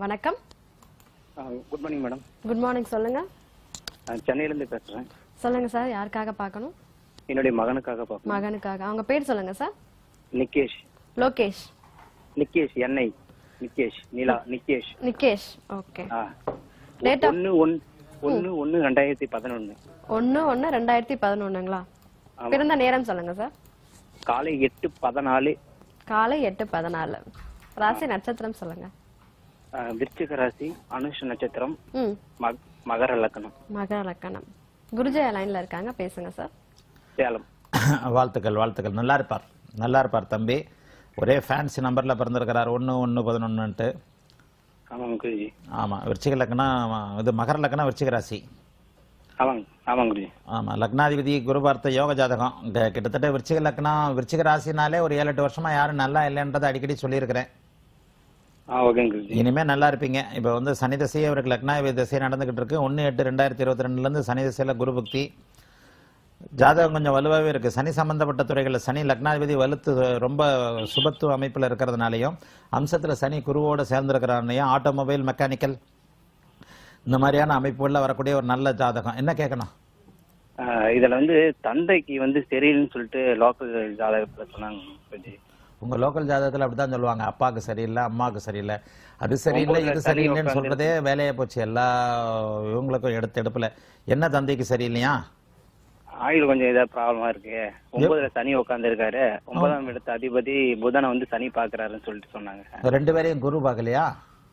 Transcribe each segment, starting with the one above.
வணக்கம் good morning madam good morning சொல்லுங்க சென்னையிலேருந்து பேசுகிறேன் சொல்லுங்க சார் யாருக்காக பார்க்கணும் என்னுடைய மகனுக்காக பார்க்கணும் மகனுக்காக அவங்க பேர் சொல்லுங்க sir Nikesh Lokesh Nikesh N I Nikesh Neela Nikesh Nikesh okay ஆ Date of- ஒன்று ஒன் ஒன்று ஒன்று ரெண்டாயிரத்தி பதினொன்று ஒன்று ஒன்று ரெண்டாயிரத்தி பதினொன்றுங்களா பிறந்த நேரம் சொல்லுங்க சார் காலை எட்டு பதினாலு காலை எட்டு பதினாலு ராசி நட்சத்திரம் சொல்லுங்க ஆ, விருச்சிக ராசி அனுஷ நட்சத்திரம் ம் மக- மகர லக்னம் மகர லக்கணம் குருஜய லைன்ல இருக்காங்க பேசுங்க சார் சேலம் வாழ்த்துக்கள் வாழ்த்துக்கள் நல்லா இருப்பார் நல்லா இருப்பார் தம்பி ஒரே ஃபேன்சி நம்பரில் பிறந்திருக்கிறார் ஒன்று ஒன்று பதினொன்றுன்ட்டு ஆமாங்க குருஜி ஆமாம் விருச்சிக லக்னம் இது மகர லக்னம் விருச்சிக ராசி ஆமாங்க ஆமாங்க குருஜி ஆமாம் லக்னாதிபதி குரு பார்த்த யோக ஜாதகம் இந்த கிட்டத்தட்ட விருச்சிக லக்னம் விருச்சிக ராசினாலே ஒரு ஏழு எட்டு வருஷமா யாரும் நல்லா இல்லைன்றதை அடிக்கடி சொல்லியிருக்கிறேன் ஆ ஓகேங்க குருஜி இனிமே நல்லா இருப்பீங்க இப்போ வந்து சனி தசையே அவருக்கு லக்னாதிபதி தசை நடந்துகிட்டு இருக்கு ஒன்று எட்டு ரெண்டாயிரத்தி இருபத்தி ரெண்டுலேருந்து சனி தசையில் குரு பக்தி ஜாதகம் கொஞ்சம் வலுவாகவே இருக்கு சனி சம்பந்தப்பட்ட துறைகளில் சனி லக்னாதிபதி வலுத்து ரொம்ப சுபத்துவ அமைப்பில் இருக்கிறதுனாலையும் அம்சத்தில் சனி குருவோடு சேர்ந்திருக்கிறனாலையும் ஆட்டோமொபைல் மெக்கானிக்கல் இந்த மாதிரியான அமைப்புகளில் வரக்கூடிய ஒரு நல்ல ஜாதகம் என்ன கேட்கணும் ஆ, இதுல வந்து தந்தைக்கு வந்து சரியில்லைன்னு சொல்லிட்டு லோக்கல் ஜாதகத்துல சொன்னாங்க குருஜி உங்க லோக்கல் ஜாதகத்தில் அப்படித்தான் சொல்லுவாங்க அப்பாவுக்கு சரியில்லை அம்மாவுக்கு சரியில்லை அது சரியில்லை ஒன்பதுல இது சனி சரியில்லைன்னு உட்கார்ந்து சொல்றதே வேலையா போச்சு எல்லா இவங்களுக்கும் எடுத்த எடுப்புல என்ன தந்தைக்கு சரியில்லையா ஆயுள் கொஞ்சம் ஏதாவது ப்ராப்ளமா இருக்கு ஒன்பதுல சனி உட்கார்ந்து இருக்காரு ஒன்பதாம் இடத்து அதிபதி புதனை வந்து சனி பாக்குறாருன்னு சொல்லிட்டு சொன்னாங்க ரெண்டு பேரையும் குரு பார்க்கலையா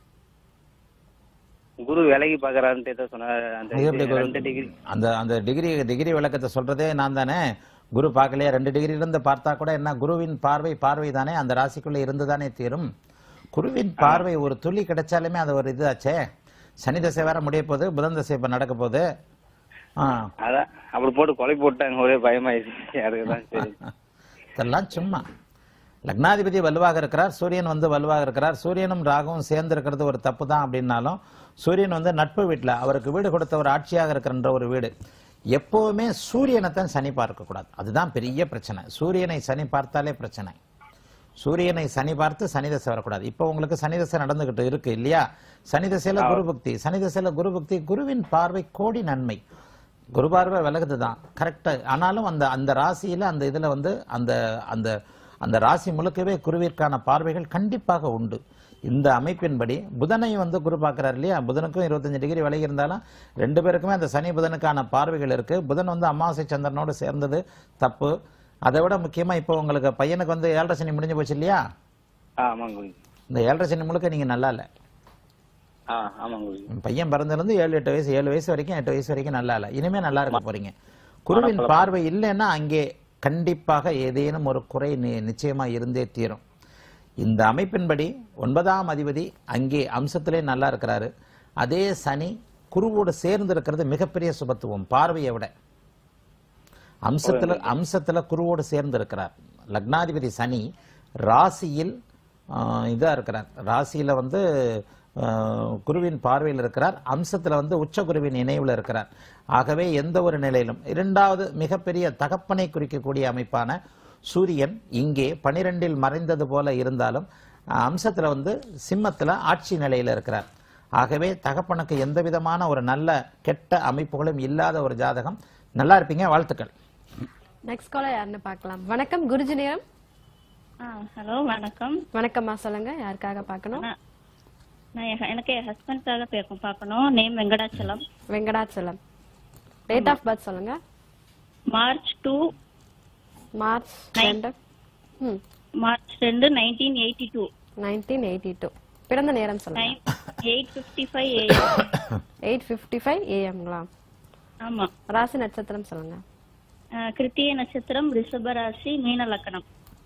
குரு விலகி பாக்குறாருன்ட்டு ஏதோ சொன்னாரு அந்த அது எப்படி இது குரு? ரெண்டு டிகிரி அந்த அந்த டிகிரி டிகிரி விளக்கத்தை சொல்றதே நான் தானே குரு பார்க்கலையா ரெண்டு டிகிரி இருந்து பார்த்தா கூட என்ன குருவின் பார்வை பார்வை தானே அந்த ராசிக்குள்ள இருந்து தானே தீரும் குருவின் பார்வை ஒரு துளி கிடைச்சாலுமே அது ஒரு இதாச்சே சனி தசை வேற முடிய போகுது புதன் தசை இப்ப நடக்க போகுது ஆ அதான் அப்படி போட்டு கொலை போட்டாங்க ஒரே பயமாயிருச்சு அதுக்குதான் சரி இதெல்லாம் சும்மா லக்னாதிபதி வலுவாக இருக்கிறார் சூரியன் வந்து வலுவாக இருக்கிறார் சூரியனும் ராகுவும் சேர்ந்து இருக்கிறது ஒரு தப்பு தான் அப்படின்னாலும் சூரியன் வந்து நட்பு வீட்டில் அவருக்கு வீடு கொடுத்த ஒரு ஆட்சியாக இருக்கிறன்ற ஒரு வீடு எப்பவுமே சூரியனை தான் சனி பார்க்கக்கூடாது அதுதான் பெரிய பிரச்சனை சூரியனை சனி பார்த்தாலே பிரச்சனை சூரியனை சனி பார்த்து சனி தசை வரக்கூடாது இப்போ உங்களுக்கு சனி தசை நடந்துகிட்டு இருக்கு இல்லையா சனி தசையில குரு பக்தி சனி தசையில குரு பக்தி குருவின் பார்வை கோடி நன்மை குரு பார்வை விலகுது தான் கரெக்டா ஆனாலும் அந்த அந்த ராசியில அந்த இதுல வந்து அந்த அந்த அந்த ராசி முழுக்கவே குருவிற்கான பார்வைகள் கண்டிப்பாக உண்டு இந்த அமைப்பின்படி புதனை வந்து குரு பார்க்கறாரு இல்லையா புதனுக்கும் இருபத்தஞ்சு டிகிரி விலகி இருந்தாலும் ரெண்டு பேருக்குமே அந்த சனி புதனுக்கான பார்வைகள் இருக்கு புதன் வந்து அமாவாசை சந்திரனோடு சேர்ந்தது தப்பு அதை விட முக்கியமா இப்போ உங்களுக்கு பையனுக்கு வந்து ஏழரை சனி முடிஞ்சு போச்சு இல்லையா ஆ ஆமாங்க குருஜி இந்த ஏழரை சனி முழுக்க நீங்க நல்லா இல்லை ஆ ஆமாங்க குருஜி உன் பையன் பிறந்ததுலேருந்து ஏழு எட்டு வயசு ஏழு வயசு வரைக்கும் எட்டு வயசு வரைக்கும் நல்லா இல்லை இனிமே நல்லா இருக்க போறீங்க குருவின் பார்வை இல்லைன்னா அங்கே கண்டிப்பாக ஏதேனும் ஒரு குறை நி- நிச்சயமா இருந்தே தீரும் இந்த அமைப்பின்படி ஒன்பதாம் அதிபதி அங்கே அம்சத்திலே நல்லா இருக்கிறாரு அதே சனி குருவோடு சேர்ந்து இருக்கிறது மிகப்பெரிய சுபத்துவம் பார்வையை விட அம்சத்துல அம்சத்துல குருவோடு சேர்ந்து இருக்கிறார் லக்னாதிபதி சனி ராசியில் ஆஹ், இதா இருக்கிறார் ராசியில வந்து ஆஹ், குருவின் பார்வையில் இருக்கிறார் அம்சத்துல வந்து உச்ச குருவின் இணைவுல இருக்கிறார் ஆகவே எந்த ஒரு நிலையிலும் இரண்டாவது மிகப்பெரிய தகப்பனை குறிக்கக்கூடிய அமைப்பான சூரியன் இங்கே பனிரெண்டில் மறைந்தது போல இருந்தாலும் ஆஹ், அம்சத்துல வந்து சிம்மத்துல ஆட்சி நிலையில இருக்கிறார் ஆகவே தகப்பனுக்கு எந்த விதமான ஒரு நல்ல கெட்ட அமைப்புகளும் இல்லாத ஒரு ஜாதகம் நல்லா இருப்பீங்க வாழ்த்துக்கள் நெக்ஸ்ட் காலர் யாருன்னு பார்க்கலாம் வணக்கம் குருஜி நேரம் ஆ ஹலோ வணக்கம் வணக்கம்மா சொல்லுங்க யாருக்காக பார்க்கணும் நான் நான் என் ஹ- எனக்கு என் ஹஸ்பண்ட்காக பேக்கும் பார்க்கணும் name Venkatachalam Venkatachalam date of birth சொல்லுங்க மார்ச் டூ மார்ச் ரெண்டு ம் மார்ச் ரெண்டு nineteen eighty two nineteen eighty two பிறந்த நேரம் சொல்லுங்க time eight fifty five AM eight fifty five ஏஎம்ங்களா ஆமா ராசி நட்சத்திரம் சொல்லுங்க ஆ, கிருத்திகை நட்சத்திரம் ரிஷபராசி மீன லக்கணம்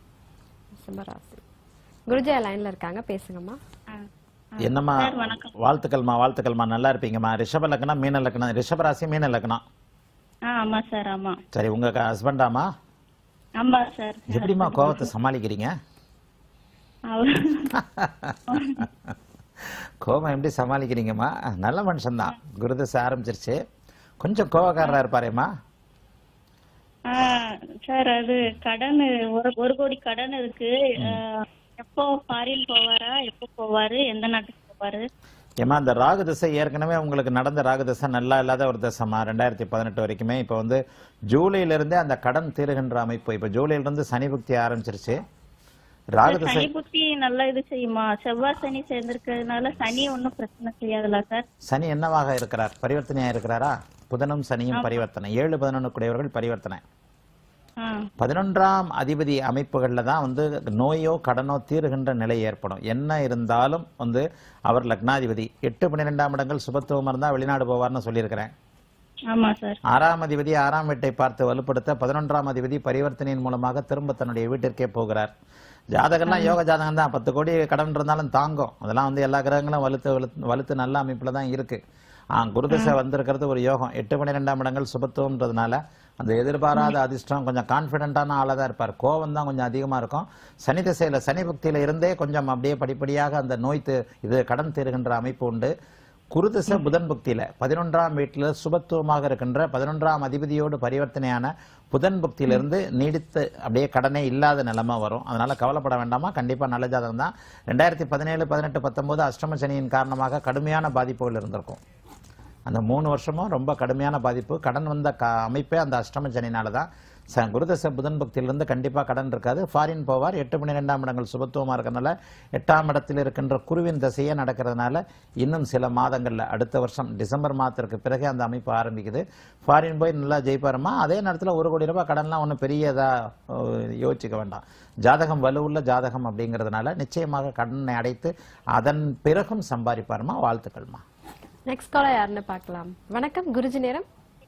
சிம்மராசி குருஜயா லைன்ல இருக்காங்க பேசுங்கம்மா ஆ, ஆ. என்னம்மா சார் வணக்கம் வாழ்த்துக்கள்மா வாழ்த்துக்கள்மா நல்லா இருப்பீங்கம்மா ரிஷப லக்னம் மீன லக்னம் ரிஷப ராசி மீன லக்னம் ஆ ஆமா சார் ஆமா சரி உங்க ஹஸ்பண்டாமா ஆமா சார் எப்படிம்மா கோவத்தை சமாளிக்கிறீங்க அவர் கோபம் எப்படி சமாளிக்கிறீங்கம்மா நல்ல மனுஷன்தான் குருதசை ஆரம்பிச்சிருச்சு கொஞ்சம் கோவக்காரரா இருப்பாரேம்மா ஆ, சார் அது கடன் ஒரு ஒரு கோடி கடன் இருக்கு ஆ, எப்போ ஃபாரின் போவாரா எப்போ போவாரு எந்த நாட்டுக்கு போவாரு இருப்பாரு ஏமா அந்த ராகு திசை ஏற்கனவே உங்களுக்கு நடந்த ராகு திசை நல்லா இல்லாத ஒரு திசைமா ரெண்டாயிரத்தி பதினெட்டு வரைக்குமே இப்போ வந்து ஜூலைல இருந்தே அந்த கடன் தீருகின்ற அமைப்பு இப்போ ஜூலைல இருந்து சனி புக்தி ஆரம்பிச்சிருச்சு ராகு திசை சனி புத்தி நல்லா இது செய்யுமா செவ்வாய் சனி சேர்ந்திருக்கிறதுனால சனி ஒன்றும் பிரச்சனை செய்யாதுல்ல சார் சனி என்னவாக இருக்கிறார் பரிவர்த்தனையா இருக்கிறாரா புதனும் சனியும் பரிவர்த்தனை ஏழு பதினொன்று கூடியவர்கள் பரிவர்த்தனை ஆ பதினொன்றாம் அதிபதி அமைப்புகள்ல தான் வந்து நோயோ கடனோ தீருகின்ற நிலை ஏற்படும் என்ன இருந்தாலும் வந்து அவர் லக்னாதிபதி எட்டு பன்னிரெண்டாம் இடங்கள் சுபத்துவம் இருந்தா வெளிநாடு போவார்னு சொல்லியிருக்கிறேன் ஆமா சார் ஆறாம் அதிபதி ஆறாம் வீட்டை பார்த்து வலுப்படுத்த பதினொன்றாம் அதிபதி பரிவர்த்தனையின் மூலமாக திரும்ப தன்னுடைய வீட்டிற்கே போகிறார் ஜாதகம்லாம் யோக ஜாதகம் தான் பத்து கோடி கடன் இருந்தாலும் தாங்கும் அதெல்லாம் வந்து எல்லா கிரகங்களும் வலுத்து வலுத்து வலுத்து நல்ல அமைப்புல தான் இருக்கு ஆ குருதிசை வந்திருக்கிறது ஒரு யோகம் எட்டு பன்னிரெண்டாம் இடங்கள் சுபத்துவம்ன்றதுனால அந்த எதிர்பாராத அதிர்ஷ்டம் கொஞ்சம் கான்ஃபிடென்ட்டான ஆளாக தான் இருப்பார் கோவம் தான் கொஞ்சம் அதிகமாக இருக்கும் சனி திசையில் சனி புக்தியில் இருந்தே கொஞ்சம் அப்படியே படிப்படியாக அந்த நோய் தி- இது கடன் தீருகின்ற அமைப்பு உண்டு குருதிசை புதன் புக்தியில பதினொன்றாம் வீட்டில் சுபத்துவமாக இருக்கின்ற பதினொன்றாம் அதிபதியோடு பரிவர்த்தனையான புதன் புக்தியிலிருந்து நீடித்து அப்படியே கடனே இல்லாத நிலைமை வரும் அதனால கவலைப்பட வேண்டாமா கண்டிப்பா நல்ல ஜாதகம் தான் ரெண்டாயிரத்தி பதினேழு பதினெட்டு பத்தொன்பது அஷ்டம சனியின் காரணமாக கடுமையான பாதிப்புகள் இருந்திருக்கும் அந்த மூணு வருஷமும் ரொம்ப கடுமையான பாதிப்பு கடன் வந்த க அமைப்பே அந்த அஷ்டம சனினால தான் ச குருதச புதன் பக்தியிலிருந்து கண்டிப்பாக கடன் இருக்காது ஃபாரின் போவார் எட்டு மணி ரெண்டாம் இடங்கள் சுபத்துவமாக இருக்கிறதுனால எட்டாம் இடத்தில் இருக்கின்ற குருவின் தசையே நடக்கிறதுனால இன்னும் சில மாதங்களில் அடுத்த வருஷம் டிசம்பர் மாதத்திற்கு பிறகு அந்த அமைப்பு ஆரம்பிக்குது ஃபாரின் போய் நல்லா ஜெயிப்பாருமா அதே நேரத்தில் ஒரு கோடி ரூபாய் கடன்லாம் ஒன்றும் பெரிய இதாக யோசிச்சுக்க வேண்டாம் ஜாதகம் வலுவுள்ள ஜாதகம் அப்படிங்கிறதுனால நிச்சயமாக கடனை அடைத்து அதன் பிறகும் சம்பாதிப்பாருமா வாழ்த்துக்கள்மா நெக்ஸ்ட் காலர் யாருன்னு பார்க்கலாம் வணக்கம் குருஜி நேரம்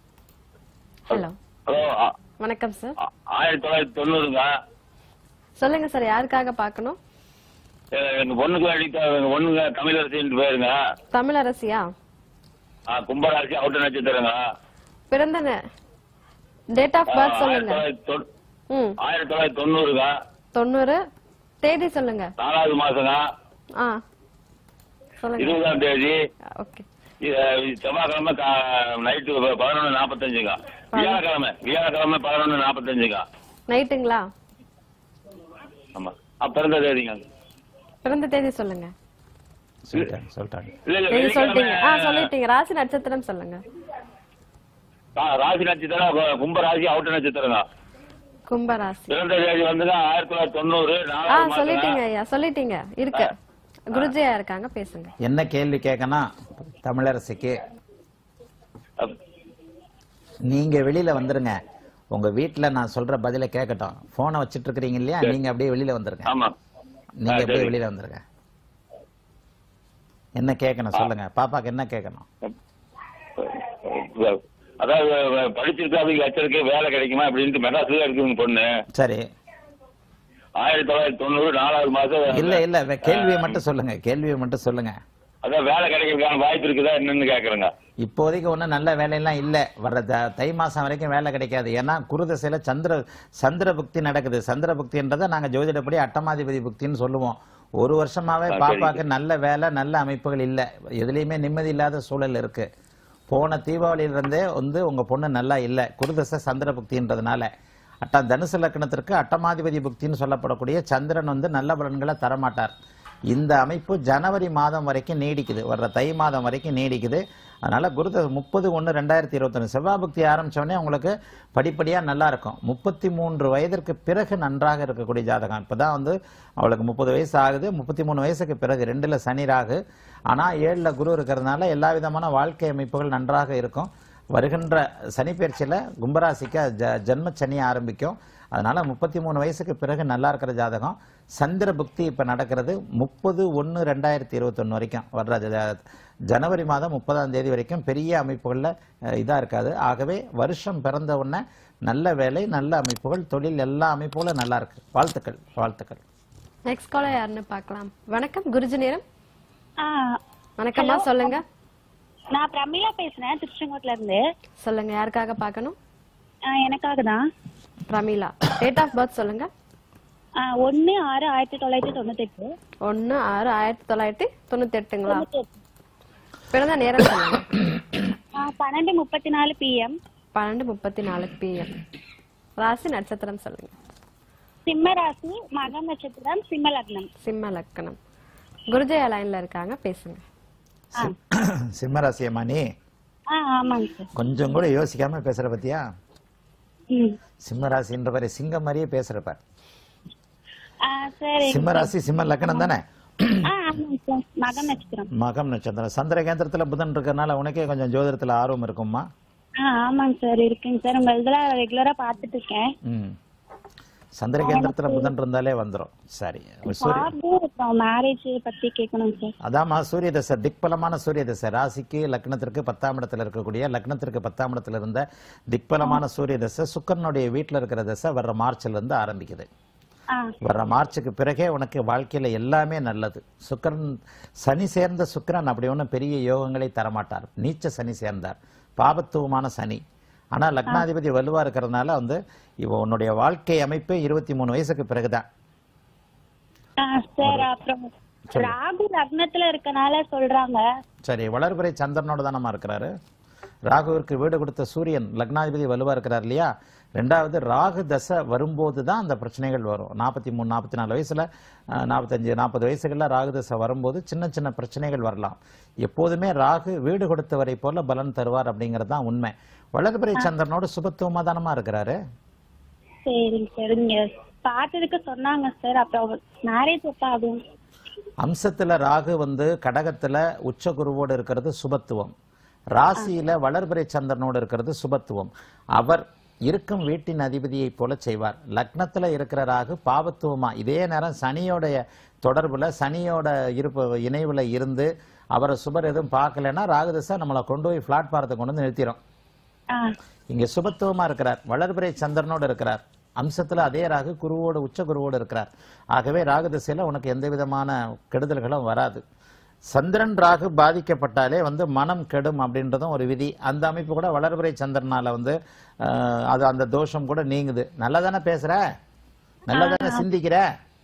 ஹலோ ஹலோ ஆ- வணக்கம் சார் ஆ- ஆயிரத்தி தொள்ளாயிரத்தி தொண்ணூறுங்க சொல்லுங்க சார் யாருக்காக பார்க்கணும் எ- எங்க பொண்ணுக்கு அடித்த எங்க பொண்ணுங்க தமிழரசின்னு பேருங்க தமிழரசியா ஆ, கும்பராசி அவுட்ட நட்சத்திரங்க பிறந்த டேட் ஆஃப் பர்த் ஆயிரத்தி சொல்லுங்க தொள்ளாயிரத்தி தொண்ணூ- ம் ஆயிரத்தி தொள்ளாயிரத்தி தொண்ணூறுங்க தொண்ணூறு தேதி சொல்லுங்க நாலாவது மாசங்க ஆ சொல்லுங்க இருபதாம் தேதி ஓகே இது- இது செவ்வாய்க்கிழமை கா- நைட்டு ப- பதினொன்னு நாற்பத்தஞ்சுங்க வியாழக்கிழமை வியாழக்கிழமை பதினொன்னு நாற்பத்தஞ்சுங்க நைட்டுங்களா ஆமா ஆ, பிறந்த தேதிங்க பிறந்த தேதி சொல்லுங்க சொல்லிட்டாங்க சொல்லிட்டாங்க இல்ல இல்ல தேதி சொல்லிட்டீங்க ஆ வெள்ளிக்கிழமை சொல்லிட்டீங்க ராசி நட்சத்திரம் சொல்லுங்க ஆ, ராசி நட்சத்திரம் கு- கும்பராசி அவுட்ட நட்சத்திரங்க கும்பராசி பிறந்த தேதி வந்துங்க ஆயிரத்தி தொள்ளாயிரத்தி தொண்ணூறு ஆ நாலாவது மாசங்க சொல்லிட்டீங்க ஐயா சொல்லிட்டீங்க இருக்கு குருஜியா இருக்காங்க பேசுங்க என்ன கேள்வி கேட்கணும் தமிழரசிக்கு அப்- நீங்க வெளியில வந்துருங்க உங்க வீட்ல நான் சொல்ற பதில கேட்கட்டும் போனை வச்சிட்டு இருக்கிறீங்க இல்லையா நீங்க அப்படியே வெளியில வந்துருங்க ஆமா நீங்க ஆ, அப்படியே சரி. வெளியில வந்துருங்க என்ன கேட்கணும் சொல்லுங்க பாப்பாக்கு என்ன கேட்கணும் அதாவது அஹ், படிச்சிருக்கு அவங்க வச்சிருக்கு வேலை கிடைக்குமா அப்படின்ட்டு மெட்ராஸ்ல இருக்குங்க பொண்ணு சரி ஆயிரத்தி தொள்ளாயிரத்தி தொண்ணூறு நாலாவது மாசம் இல்ல இல்ல வே- கேள்வியை மட்டும் சொல்லுங்க கேள்வியை மட்டும் சொல்லுங்க அதான் வேலை கிடைக்கிறதுக்கான வாய்ப்பு இருக்குதா என்னன்னு கேக்குறேங்க இப்போதைக்கு ஒன்றும் நல்ல வேலையெல்லாம் இல்லை வர்ற த- தை மாசம் வரைக்கும் வேலை கிடைக்காது ஏன்னா குருதசையில் சந்திர சந்திர புக்தி நடக்குது சந்திர புக்தின்றதை நாங்கள் ஜோதிடப்படி அட்டமாதிபதி புக்தின்னு சொல்லுவோம் ஒரு வருஷமாவே ஆ, பாப்பாக்கு நல்ல வேலை நல்ல அமைப்புகள் இல்லை எதுலேயுமே நிம்மதி இல்லாத சூழல் இருக்கு போன தீபாவளியிலிருந்தே வந்து உங்க பொண்ணு நல்லா இல்லை குருதசை சந்திர புக்தின்றதுனால அட்ட தனுசு லக்னத்திற்கு அட்டமாதிபதி புக்தின்னு சொல்லப்படக்கூடிய சந்திரன் வந்து நல்ல பலன்களை தரமாட்டார் இந்த அமைப்பு ஜனவரி மாதம் வரைக்கும் நீடிக்குது வர்ற தை மாதம் வரைக்கும் நீடிக்குது அதனால குருத முப்பது ஒன்று ரெண்டாயிரத்தி இருபத்தொன்று செவ்வாய் புக்தி ஆரம்பிச்ச உடனே உங்களுக்கு படிப்படியாக நல்லா இருக்கும் முப்பத்தி மூன்று வயதிற்கு பிறகு நன்றாக இருக்கக்கூடிய ஜாதகம் இப்பதான் வந்து அவளுக்கு முப்பது வயசு ஆகுது முப்பத்தி மூணு வயசுக்கு பிறகு ரெண்டுல சனி ராகு ஆனால் ஏழில் குரு இருக்கிறதுனால எல்லா விதமான வாழ்க்கை அமைப்புகள் நன்றாக இருக்கும் வருகின்ற சனிப்பெயர்ச்சியில் கும்பராசிக்கு ஜ ஜன்ம சனி ஆரம்பிக்கும் அதனால முப்பத்தி மூணு வயசுக்கு பிறகு நல்லா இருக்கிற ஜாதகம் சந்திர புக்தி இப்போ நடக்கிறது முப்பது ஒன்று ரெண்டாயிரத்தி இருபத்தொன்று வரைக்கும் வர்ற ஜ- ஜனவரி மாதம் முப்பதாம் தேதி வரைக்கும் பெரிய அமைப்புகளில் இதாக இருக்காது ஆகவே வருஷம் பிறந்த உடனே நல்ல வேலை நல்ல அமைப்புகள் தொழில் எல்லா அமைப்புகளும் நல்லா இருக்கு வாழ்த்துக்கள் வாழ்த்துக்கள் நெக்ஸ்ட் காலர் யாருன்னு பார்க்கலாம் வணக்கம் குருஜி நேரம் ஆ, வணக்கம்மா சொல்லுங்க நான் பிரமிளா பேசுறேன் திருச்செங்கோட்ல இருந்து சொல்லுங்க யாருக்காக பார்க்கணும் ஆ, எனக்காக தான் பிரமீளா டேட் ஆஃப் பர்த் சொல்லுங்க ஆ, ஒண்ணு ஆறு ஆயிரத்தி தொள்ளாயிரத்தி தொண்ணூத்தி எட்டு ஒன்னு ஆறு ஆயிரத்தி தொள்ளாயிரத்தி தொண்ணூத்தி எட்டுங்களா பிறந்த நேரம் சொல்லுங்க பன்னெண்டு முப்பத்தி நாலு பிஎம் பன்னெண்டு முப்பத்தி நாலு பிஎம் ராசி நட்சத்திரம் சொல்லுங்க சிம்ம ராசி மக நட்சத்திரம் சிம்ம லக்னம் சிம்ம லக்கணம் குருஜயா லைன்ல இருக்காங்க பேசுங்க சிம்மராசி அம்மா நீ ஆ ஆமாங்க சார் கொஞ்சம் கூட யோசிக்காம பேசுற பத்தியா ம் சிம்மராசின்ற மாதிரி சிங்கம் மாதிரியே பேசுறப்ப ஆ சரி சிம்மராசி சிம்ம லக்னம் தானே ஆ ஆமாங்க சார் மகன் நட்சத்திரம் மகம் நட்சத்திரம் சந்திர கேந்திரத்துல புதன் இருக்கறனால உனக்கே கொஞ்சம் ஜோதிடத்துல ஆர்வம் இருக்கும்மா ஆ ஆமாங்க சார் இருக்குங்க சார் உங்க இதெல்லாம் ரெகுலரா பார்த்துட்டு இருக்கேன் ம் சந்திர கேந்திரத்துல புதன் இருந்தாலே வந்துரும் சரி சூரிய பாபு அப்புறம் மேரேஜ் பத்தி கேட்கணும் சார் அதாம்மா சூரிய தசை திக்பலமான சூரிய தசை ராசிக்கு லக்னத்திற்கு பத்தாம் இடத்துல இருக்கக்கூடிய லக்னத்திற்கு பத்தாம் இடத்துல இருந்த திக்பலமான சூரிய தசை சுக்கரனுடைய வீட்டுல இருக்கிற தசை வர்ற மார்ச்ல இருந்து ஆரம்பிக்குது ஆ வர்ற மார்ச்சுக்கு பிறகே உனக்கு வாழ்க்கையில எல்லாமே நல்லது சுக்கிரன் சனி சேர்ந்த சுக்கிரன் அப்படி ஒன்றும் பெரிய யோகங்களை தரமாட்டார் நீச்ச சனி சேர்ந்தார் பாபத்துவமான சனி ஆனா லக்னாதிபதி வலுவா இருக்கிறதுனால வந்து இவ உன்னுடைய வாழ்க்கை அமைப்பே இருபத்தி மூணு வயசுக்கு பிறகுதான் ஆ சார் அப்புறம் ராகு லக்னத்துல இருக்கனால சொல்றாங்க சரி வளர்பிறை சந்திரனோட தானம்மா இருக்கிறாரு ராகுவிற்கு வீடு கொடுத்த சூரியன் லக்னாதிபதி வலுவா இருக்கிறார் இல்லையா ரெண்டாவது ராகு தசை வரும்போது தான் அந்த பிரச்சனைகள் வரும் நாற்பத்தி மூணு நாற்பத்தி நாலு வயசுல அஹ், நாற்பத்தஞ்சு நாற்பது வயசுகளில் ராகு தசை வரும்போது சின்ன சின்ன பிரச்சனைகள் வரலாம் எப்போதுமே ராகு வீடு கொடுத்தவரை போல பலன் தருவார் அப்படிங்கிறது தான் உண்மை வளர்பிறை சந்திரனோட சுபத்துவமா தானமா இருக்கிறாரு சரிங்க சார் நீங்க பார்த்ததுக்கு சொன்னாங்க சார் அப்புறம் மேரேஜ் எப்பா அப்படின்னு அம்சத்துல ராகு வந்து கடகத்துல உச்ச குருவோடு இருக்கிறது சுபத்துவம் ராசியில வளர்பிறை சந்திரனோடு இருக்கிறது சுபத்துவம் அவர் இருக்கும் வீட்டின் அதிபதியை போல செய்வார் லக்னத்துல இருக்கிற ராகு பாவத்துவமா இதே நேரம் சனியோடைய தொடர்புல சனியோட இருப்பு இணைவுல இருந்து அவரை சுபர் எதுவும் பார்க்கலன்னா ராகுதசை நம்மளை கொண்டு போய் பிளாட்பாரத்தை கொண்டு வந்து நிறுத்திடும் ஆ இங்க சுபத்துவமா இருக்கிறார் வளர்பிறை சந்திரனோடு இருக்கிறார் அம்சத்துல அதே ராகு குருவோடு உச்ச குருவோடு இருக்கிறார் ஆகவே ராகு திசையில உனக்கு எந்த விதமான கெடுதல்களும் வராது சந்திரன் ராகு பாதிக்கப்பட்டாலே வந்து மனம் கெடும் அப்படின்றதும் ஒரு விதி அந்த அமைப்பு கூட வளர்பிறை சந்திரனால வந்து ஆஹ், அது அந்த தோஷம் கூட நீங்குது நல்லா தானே பேசுற நல்லா தானே சிந்திக்கிற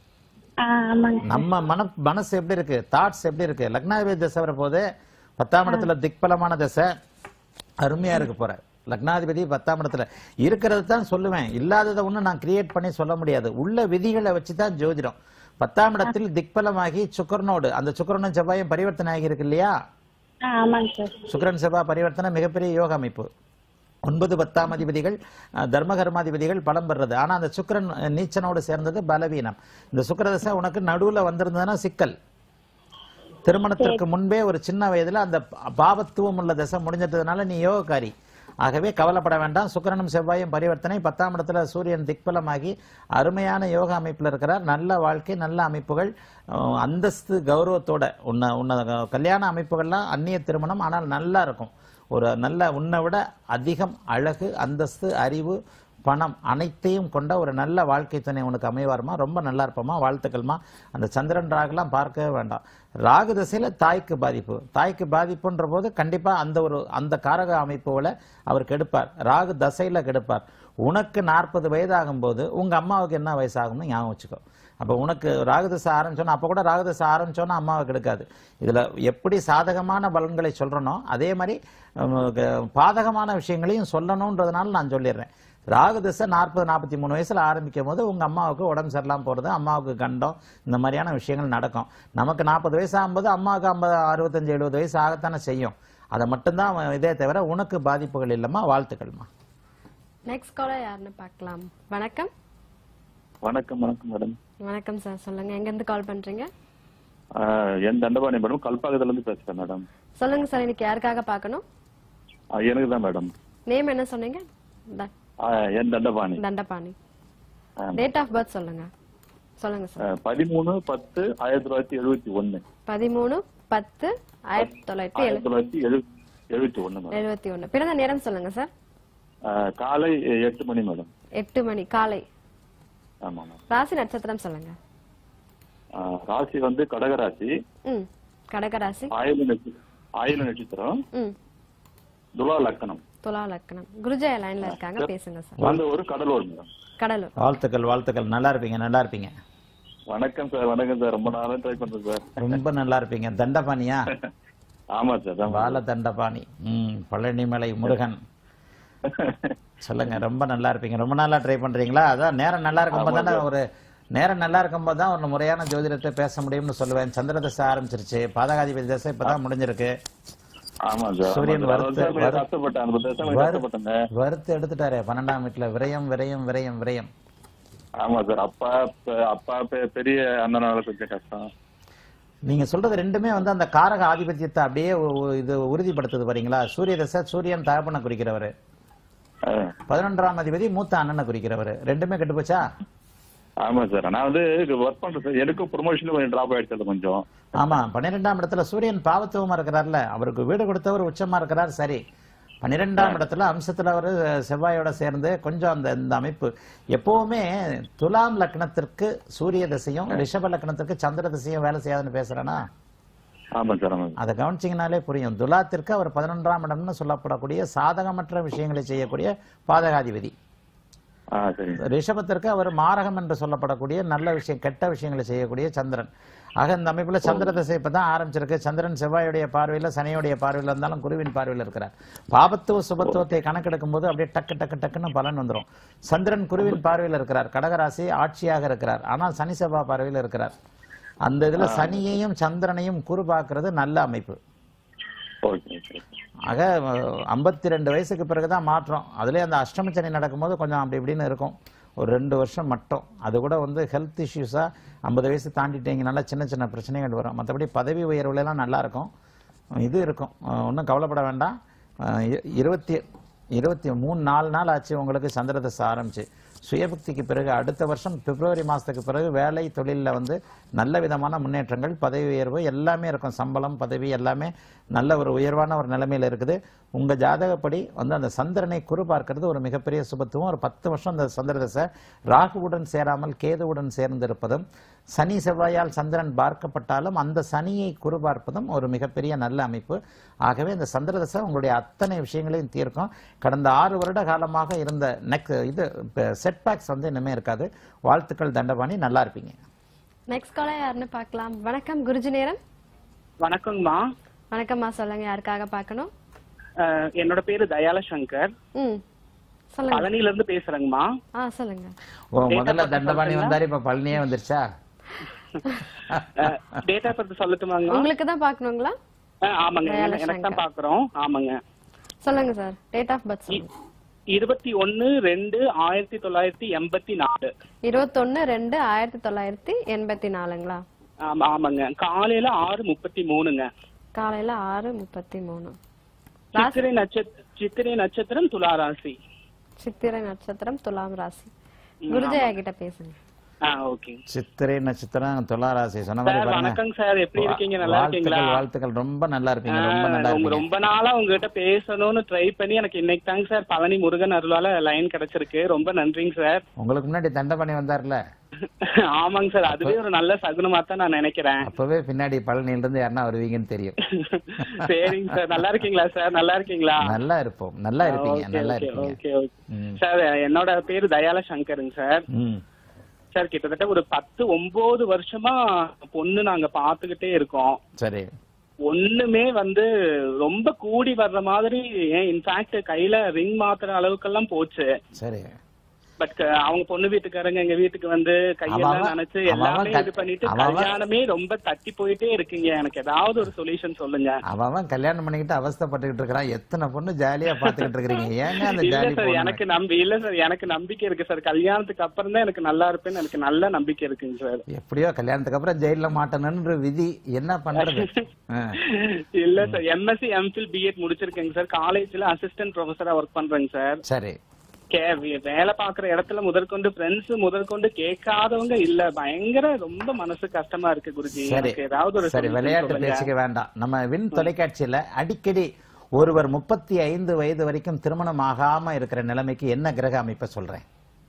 ஆ ஆமாங்க நம்ம மன மனசு எப்படி இருக்கு தாட்ஸ் எப்படி இருக்கு லக்னாதிபதி தசை வர போது பத்தாம் இடத்துல திக்பலமான தசை அருமையா இருக்கு போற லக்னாதிபதி பத்தாம் இடத்துல இருக்கிறது தான் சொல்லுவேன் இல்லாததை ஒண்ணு நான் கிரியேட் பண்ணி சொல்ல முடியாது உள்ள விதிகளை வச்சு தான் ஜோதிடம் பத்தாம் இடத்தில் திக்பலமாகி சுக்கரனோடு அந்த சுக்கரனும் செவ்வாயும் பரிவர்த்தனை ஆகி இருக்கு இல்லையா ஆ ஆமாங்க சார் சுக்கிரன் செவ்வாய் பரிவர்த்தனை மிகப்பெரிய யோக அமைப்பு ஒன்பது பத்தாம் அதிபதிகள் அஹ், தர்மகர்மாதிபதிகள் பலம் பெறுறது ஆனா அந்த சுக்கிரன் அஹ், நீச்சனோடு சேர்ந்தது பலவீனம் இந்த சுக்கிரதசை உனக்கு நடுவுல வந்திருந்ததுன்னா சிக்கல் திருமணத்திற்கு முன்பே ஒரு சின்ன வயதுல அந்த பா- பாவத்துவம் உள்ள தசை முடிஞ்சிட்டதுனால நீ யோகக்காரி ஆகவே கவலைப்பட வேண்டாம் சுக்கிரனும் செவ்வாயும் பரிவர்த்தனை பத்தாம் இடத்துல சூரியன் திக்பலமாகி அருமையான யோக அமைப்புல இருக்கிறார் நல்ல வாழ்க்கை நல்ல அமைப்புகள் அஹ், அந்தஸ்து கௌரவத்தோட உன்னை உன்னை கல்யாண அமைப்புகள்லாம் அந்நிய திருமணம் ஆனால் நல்லா இருக்கும் ஒரு நல்ல உன்னை விட அதிகம் அழகு அந்தஸ்து அறிவு பணம் அனைத்தையும் கொண்ட ஒரு நல்ல வாழ்க்கை துணை உனக்கு அமைவாருமா ரொம்ப நல்லா இருப்போமா வாழ்த்துக்கள்மா அந்த சந்திரன் ராகுலாம் பார்க்கவே வேண்டாம் ராகு திசையில தாய்க்கு பாதிப்பு தாய்க்கு பாதிப்புன்ற போது கண்டிப்பா அந்த ஒரு அந்த காரக அமைப்புகளை அவர் கெடுப்பார் ராகு தசையில கெடுப்பார் உனக்கு நாற்பது வயதாகும் போது உங்க அம்மாவுக்கு என்ன வயசாகும்னு ஞாபகம் வச்சுக்கோ அப்போ உனக்கு ராகுதசை ஆரம்பிச்சோன்னா அப்போ கூட ராகுதசை ஆரம்பிச்சோன்னா அம்மாவை கெடுக்காது இதுல எப்படி சாதகமான பலன்களை சொல்றனோ அதே மாதிரி உம், க- பாதகமான விஷயங்களையும் சொல்லணுன்றதுனால நான் சொல்லிடுறேன் ராகுதசை நாற்பது நாற்பத்தி மூணு வயசுல ஆரம்பிக்கும் போது உங்க அம்மாவுக்கு உடம்பு சரியில்லாம போறது அம்மாவுக்கு கண்டம் இந்த மாதிரியான விஷயங்கள் நடக்கும் நமக்கு நாற்பது வயசு ஆகும்போது அம்மாவுக்கு ஐம்பது அறுபத்தஞ்சு எழுபது வயசு ஆகத்தானே செய்யும் அதை மட்டும்தான் அவன் இதே தவிர உனக்கு பாதிப்புகள் இல்லைம்மா வாழ்த்துக்கள்மா நெக்ஸ்ட் காலர் யாருன்னு பார்க்கலாம் வணக்கம் வணக்கம் வணக்கம் மேடம் வணக்கம் சார் சொல்லுங்க எங்க இருந்து கால் பண்றீங்க ஆஹ் என் தண்டபாணி மேடம் கல்பாக்கத்துல இருந்து பேசுறேன் மேடம் சொல்லுங்க சார் இன்னைக்கு யாருக்காக பார்க்கணும் ஆஹ் எனக்கு தான் மேடம் நேம் என்ன சொன்னீங்க த- ஆஹ் என் தண்டபாணி தண்டபாணி ஆமா. டேட் ஆஃப் பர்த் சொல்லுங்க சொல்லுங்க சார் ஆஹ் பதிமூணு பத்து ஆயிரத்தி தொள்ளாயிரத்தி எழுபத்தி ஒண்ணு பதிமூணு பத்து ஆயிரத்தி தொள்ளாயிரத்தி ஆயிரத்தி தொள்ளாயிரத்தி எழு எழுபத்தி ஒண்ணு மேடம் எழுபத்தி ஒண்ணு பிறந்த நேரம் சொல்லுங்க சார் ஆஹ் காலை எட்டு மணி மேடம் எட்டு மணி காலை ஆமா மேடம் ராசி நட்சத்திரம் சொல்லுங்க ஆஹ் ராசி வந்து கடகராசி ம் கடகராசி ஆயுள நட்ச ஆயுள நட்சத்திரம் ம் துலா லக்கணம் துலா லக்னம் குருஜய லைன்ல இருக்காங்க பேசுங்க சார் வந்து ஒரு கடலூர் மேடம் கடலூர் வாழ்த்துக்கள் வாழ்த்துக்கள் நல்லா இருப்பீங்க நல்லா இருப்பீங்க வணக்கம் சார் வணக்கம் சார் ரொம்ப நாளா ட்ரை பண்றேன் சார் ரொம்ப நல்லா இருப்பீங்க தண்டபாணியா ஆமா சார் ஆமா பால தண்டபாணி ம் பழனிமலை முருகன் சொல்லுங்க ரொம்ப நல்லா இருப்பீங்க ரொம்ப நாளா ட்ரை பண்றீங்களா அதான் நேரம் நல்லா இருக்கும் தானே ஒரு நேரம் நல்லா இருக்கும்போது தான் ஒரு முறையான ஜோதிடத்தை பேச முடியும்னு சொல்லுவேன் சந்திர தசை ஆரம்பிச்சிருச்சு பாதகாதிபதி தசை இப்பதான் முடிஞ்சிருக்கு ஆமா சார் சூரியன் ஆமா சார். வறுத்து- அது வந்து கஷ்டப்பட்டேன் அந்த பத்து வருஷம் கஷ்டப்பட்டேங்க வறுத்து எடுத்துட்டாரே பன்னெண்டாம் வீட்டுல விரயம் விரயம் விரயம் விரயம் ஆமா சார் அப்பா பெ- அப்பா பெ- பெரிய அண்ணனால கொஞ்சம் கஷ்டம் நீங்க சொல்றது ரெண்டுமே வந்து அந்த காரக ஆதிபத்தியத்தை அப்படியே ஒ- ஒ- இது உறுதிப்படுத்துது பாத்தீங்களா சூரிய தசை சூரியன் தகப்பனை குறிக்கிறவர் ஆ. பதினொன்றாம் அதிபதி மூத்த அண்ணனை குறிக்கிறவர் ரெண்டுமே கெட்டு போச்சா ஆமா சார் நான் வந்து ஒர்க் பண்றேன் சார் எனக்கும் ப்ரொமோஷன் கொஞ்சம் டிராப் ஆயிடுச்சு அது கொஞ்சம் ஆமா பன்னிரெண்டாம் இடத்துல சூரியன் பாவத்துவமா இருக்கிறார்ல அவருக்கு வீடு கொடுத்தவர் உச்சமா இருக்கிறார் சரி பன்னிரெண்டாம் இடத்துல அம்சத்துல அவர் செவ்வாயோட சேர்ந்து கொஞ்சம் அந்த இந்த அமைப்பு எப்பவுமே துலாம் லக்னத்திற்கு சூரிய திசையும் ரிஷப லக்னத்திற்கு சந்திர திசையும் வேலை செய்யாதுன்னு பேசுறேன்னா ஆமா சார் ஆமா அதை கவனிச்சிங்கனாலே புரியும் துலாத்திற்கு அவர் பதினொன்றாம் இடம்னு சொல்லப்படக்கூடிய சாதகமற்ற விஷயங்களை செய்யக்கூடிய பாதகாதிபதி ஆ சரிங்க ரிஷபத்திற்கு அவர் மாரகம் என்று சொல்லப்படக்கூடிய நல்ல விஷயம் கெட்ட விஷயங்களை செய்யக்கூடிய சந்திரன் ஆக இந்த அமைப்புல சந்திர திசை இப்பதான் ஆரம்பிச்சிருக்கு சந்திரன் செவ்வாயுடைய பார்வையில சனியுடைய பார்வையில இருந்தாலும் குருவின் பார்வையில இருக்கிறார் பாபத்துவ சுபத்துவத்தை கணக்கெடுக்கும் போது அப்படியே டக்கு டக்கு டக்குன்னு பலன் வந்துரும் சந்திரன் குருவின் பார்வையில இருக்கிறார் கடகராசி ஆட்சியாக இருக்கிறார் ஆனால் சனி செவ்வாய் பார்வையில இருக்கிறார் அந்த இதுல சனியையும் சந்திரனையும் குரு பார்க்கிறது நல்ல அமைப்பு ஓகே ஓகே ஆக ஐம்பத்தி ரெண்டு வயசுக்கு பிறகுதான் மாற்றம் அதுலேயே அந்த அஷ்டம சனி நடக்கும்போது கொஞ்சம் அப்படி இப்படின்னு இருக்கும் ஒரு ரெண்டு வருஷம் மட்டும் அது கூட வந்து ஹெல்த் இஷ்யூஸாக ஐம்பது வயசு தாண்டிட்டீங்கனால சின்ன சின்ன பிரச்சனைகள் வரும் மற்றபடி பதவி உயர்வுலாம் நல்லா இருக்கும் இது இருக்கும் ஒன்றும் கவலைப்பட வேண்டாம் அஹ் இ- இருபத்தி இருபத்தி மூணு நாலு நாள் ஆச்சு உங்களுக்கு சந்திரதசை ஆரம்பிச்சு சுயபக்திக்கு பிறகு அடுத்த வருஷம் பிப்ரவரி மாதத்துக்கு பிறகு வேலை தொழிலில் வந்து நல்ல விதமான முன்னேற்றங்கள் பதவி உயர்வு எல்லாமே இருக்கும் சம்பளம் பதவி எல்லாமே நல்ல ஒரு உயர்வான ஒரு நிலைமையில இருக்குது உங்க ஜாதகப்படி வந்து அந்த சந்திரனை குரு பார்க்கிறது ஒரு மிகப்பெரிய சுபத்துவம் ஒரு பத்து வருஷம் அந்த சந்திர தசை ராகுவுடன் சேராமல் கேதுவுடன் சேர்ந்திருப்பதும் சனி செவ்வாயால் சந்திரன் பார்க்கப்பட்டாலும் அந்த சனியை குரு பார்ப்பதும் ஒரு மிகப்பெரிய நல்ல அமைப்பு ஆகவே இந்த சந்திர தசை உங்களுடைய அத்தனை விஷயங்களையும் தீர்க்கும் கடந்த ஆறு வருட காலமாக இருந்த நெக் இது செட்பேக்ஸ் வந்து இனிமே இருக்காது வாழ்த்துக்கள் தண்டபாணி நல்லா இருப்பீங்க நெக்ஸ்ட் காலர் யாருன்னு பார்க்கலாம் வணக்கம் குருஜி நேரம் வணக்கங்கம்மா வணக்கம்மா சொல்லுங்க யாருக்காக பார்க்கணும் அஹ் என்னோட பேரு தயால சங்கர் ம் சொல்லுங்க பழனில இருந்து பேசுறேங்கம்மா ஆ சொல்லுங்க ஓ முதல்ல தண்டபாணி வந்தாரு இப்ப பழனியே வந்துருச்சா டேட்டா பத்தி சொல்லட்டுமாங்க உங்களுக்கு தான் பார்க்கணுங்களா ஆமாங்க தயால எனக்கு- எனக்கு தான் சங்கர். பாக்குறோம் ஆமாங்க சொல்லுங்க சார் டேட் ஆஃப் பர்த் சொல்லுங்க இருபத்தி ஒன்னு ரெண்டு ஆயிரத்தி தொள்ளாயிரத்தி எண்பத்தி நாலு இருபத்தொன்னு ரெண்டு ஆயிரத்தி தொள்ளாயிரத்தி எண்பத்தி நாலுங்களா ஆமா ஆமாங்க காலையில ஆறு முப்பத்தி மூணுங்க காலையில ஆறு முப்பத்தி மூணு சித்திரை நட்சத்திர சித்திரை நட்சத்திரம் துலா ராசி சித்திரை நட்சத்திரம் துலாம் ராசி குருஜயா கிட்ட பேசுங்க ஆ ஓகே சித்திரை நட்சத்திரம் துளாராசி சொன்ன மாதிரி சார் பாருங்க வணக்கங்க சார் எப்படி இருக்கீங்க நல்லா இருக்கீங்களா வாழ்த்துக்கள் வாழ்த்துக்கள் ரொம்ப நல்லா இருப்பீங்க ரொம்ப நல்லா ஆஹ் உங்க இருப்பீங்க ரொம்ப நாளா உங்ககிட்ட பேசணும்னு ட்ரை பண்ணி எனக்கு இன்னைக்கு தாங்க சார் பழனி முருகன் அருளால லைன் கிடைச்சிருக்கு ரொம்ப நன்றிங்க சார் உங்களுக்கு முன்னாடி தண்டபாணி வந்தார்ல ஆமாங்க சார் அதுவே ஒரு நல்ல சகுனமா தான் நான் நினைக்கிறேன் அப்பவே பின்னாடி பழனியில இருந்து யாருன்னா வருவீங்கன்னு தெரியும் சரிங்க சார் நல்லா இருக்கீங்களா சார் நல்லா இருக்கீங்களா நல்லா இருப்போம் நல்லா இருப்பீங்க ஓகே நல்லா ஓகே இருப்பீங்க ஓகே ஓகே ம். சார் என்னோட பேரு தயால சங்கருங்க சார் ம் சார் கிட்டத்தட்ட ஒரு பத்து ஒன்பது வருஷமா பொண்ணு நாங்க பாத்துக்கிட்டே இருக்கோம் சரி ஒண்ணுமே வந்து ரொம்ப கூடி வர்ற மாதிரி ஏன் இன்ஃபேக்ட் கையில ரிங் மாத்துற அளவுக்கெல்லாம் போச்சு சரி பட் அவங்க பொண்ணு வீட்டுக்காரங்க எங்க வீட்டுக்கு வந்து கையெல்லாம் அவன் நினைச்சு அவன் எல்லாமே கல்- இது பண்ணிட்டு அவன் கல்யாணமே ரொம்ப தட்டி போயிட்டே இருக்கீங்க எனக்கு ஏதாவது ஒரு சொல்யூஷன் சொல்லுங்க அவன் அவன் கல்யாணம் பண்ணிக்கிட்டு அவஸ்தைப்பட்டுக்கிட்டு இருக்கிறான் எத்தனை பொண்ணு ஜாலியா பாத்துக்கிட்டு இருக்கிறீங்க ஏங்க அந்த இல்ல ஜாலி சார் பொண்ணு எனக்கு நம்பி இல்ல சார் எனக்கு நம்பிக்கை இருக்கு சார் கல்யாணத்துக்கு அப்புறம் தான் எனக்கு நல்லா இருப்பேன்னு எனக்கு நல்ல நம்பிக்கை இருக்குங்க சார் எப்படியோ கல்யாணத்துக்கு அப்புறம் ஜெயில மாட்டணும்ன்ற விதி என்ன பண்றது ஆ. இல்ல சார் எம்எஸ்சி எம்ஃபில் பிஎட் முடிச்சிருக்கேங்க சார் காலேஜ்ல அசிஸ்டன்ட் ப்ரொஃபஸரா ஒர்க் பண்றேங்க சார் சரி கே- வே- வேலை பாக்குற இடத்துல முதற்கொண்டு ஃப்ரெண்ட்ஸ் முதற்கொண்டு கேட்காதவங்க இல்ல பயங்கர ரொம்ப மனசு கஷ்டமா இருக்கு குருஜி சரி எனக்கு ஏதாவது ஒரு சரி solution விளையாட்டு சொல்லுங்க. பேச்சுக்க வேண்டாம் நம்ம வின் தொலைக்காட்சியில அடிக்கடி ஒருவர் முப்பத்தி ஐந்து வயது வரைக்கும் திருமணம் ஆகாம இருக்கிற நிலைமைக்கு என்ன கிரக அமைப்பை சொல்றேன்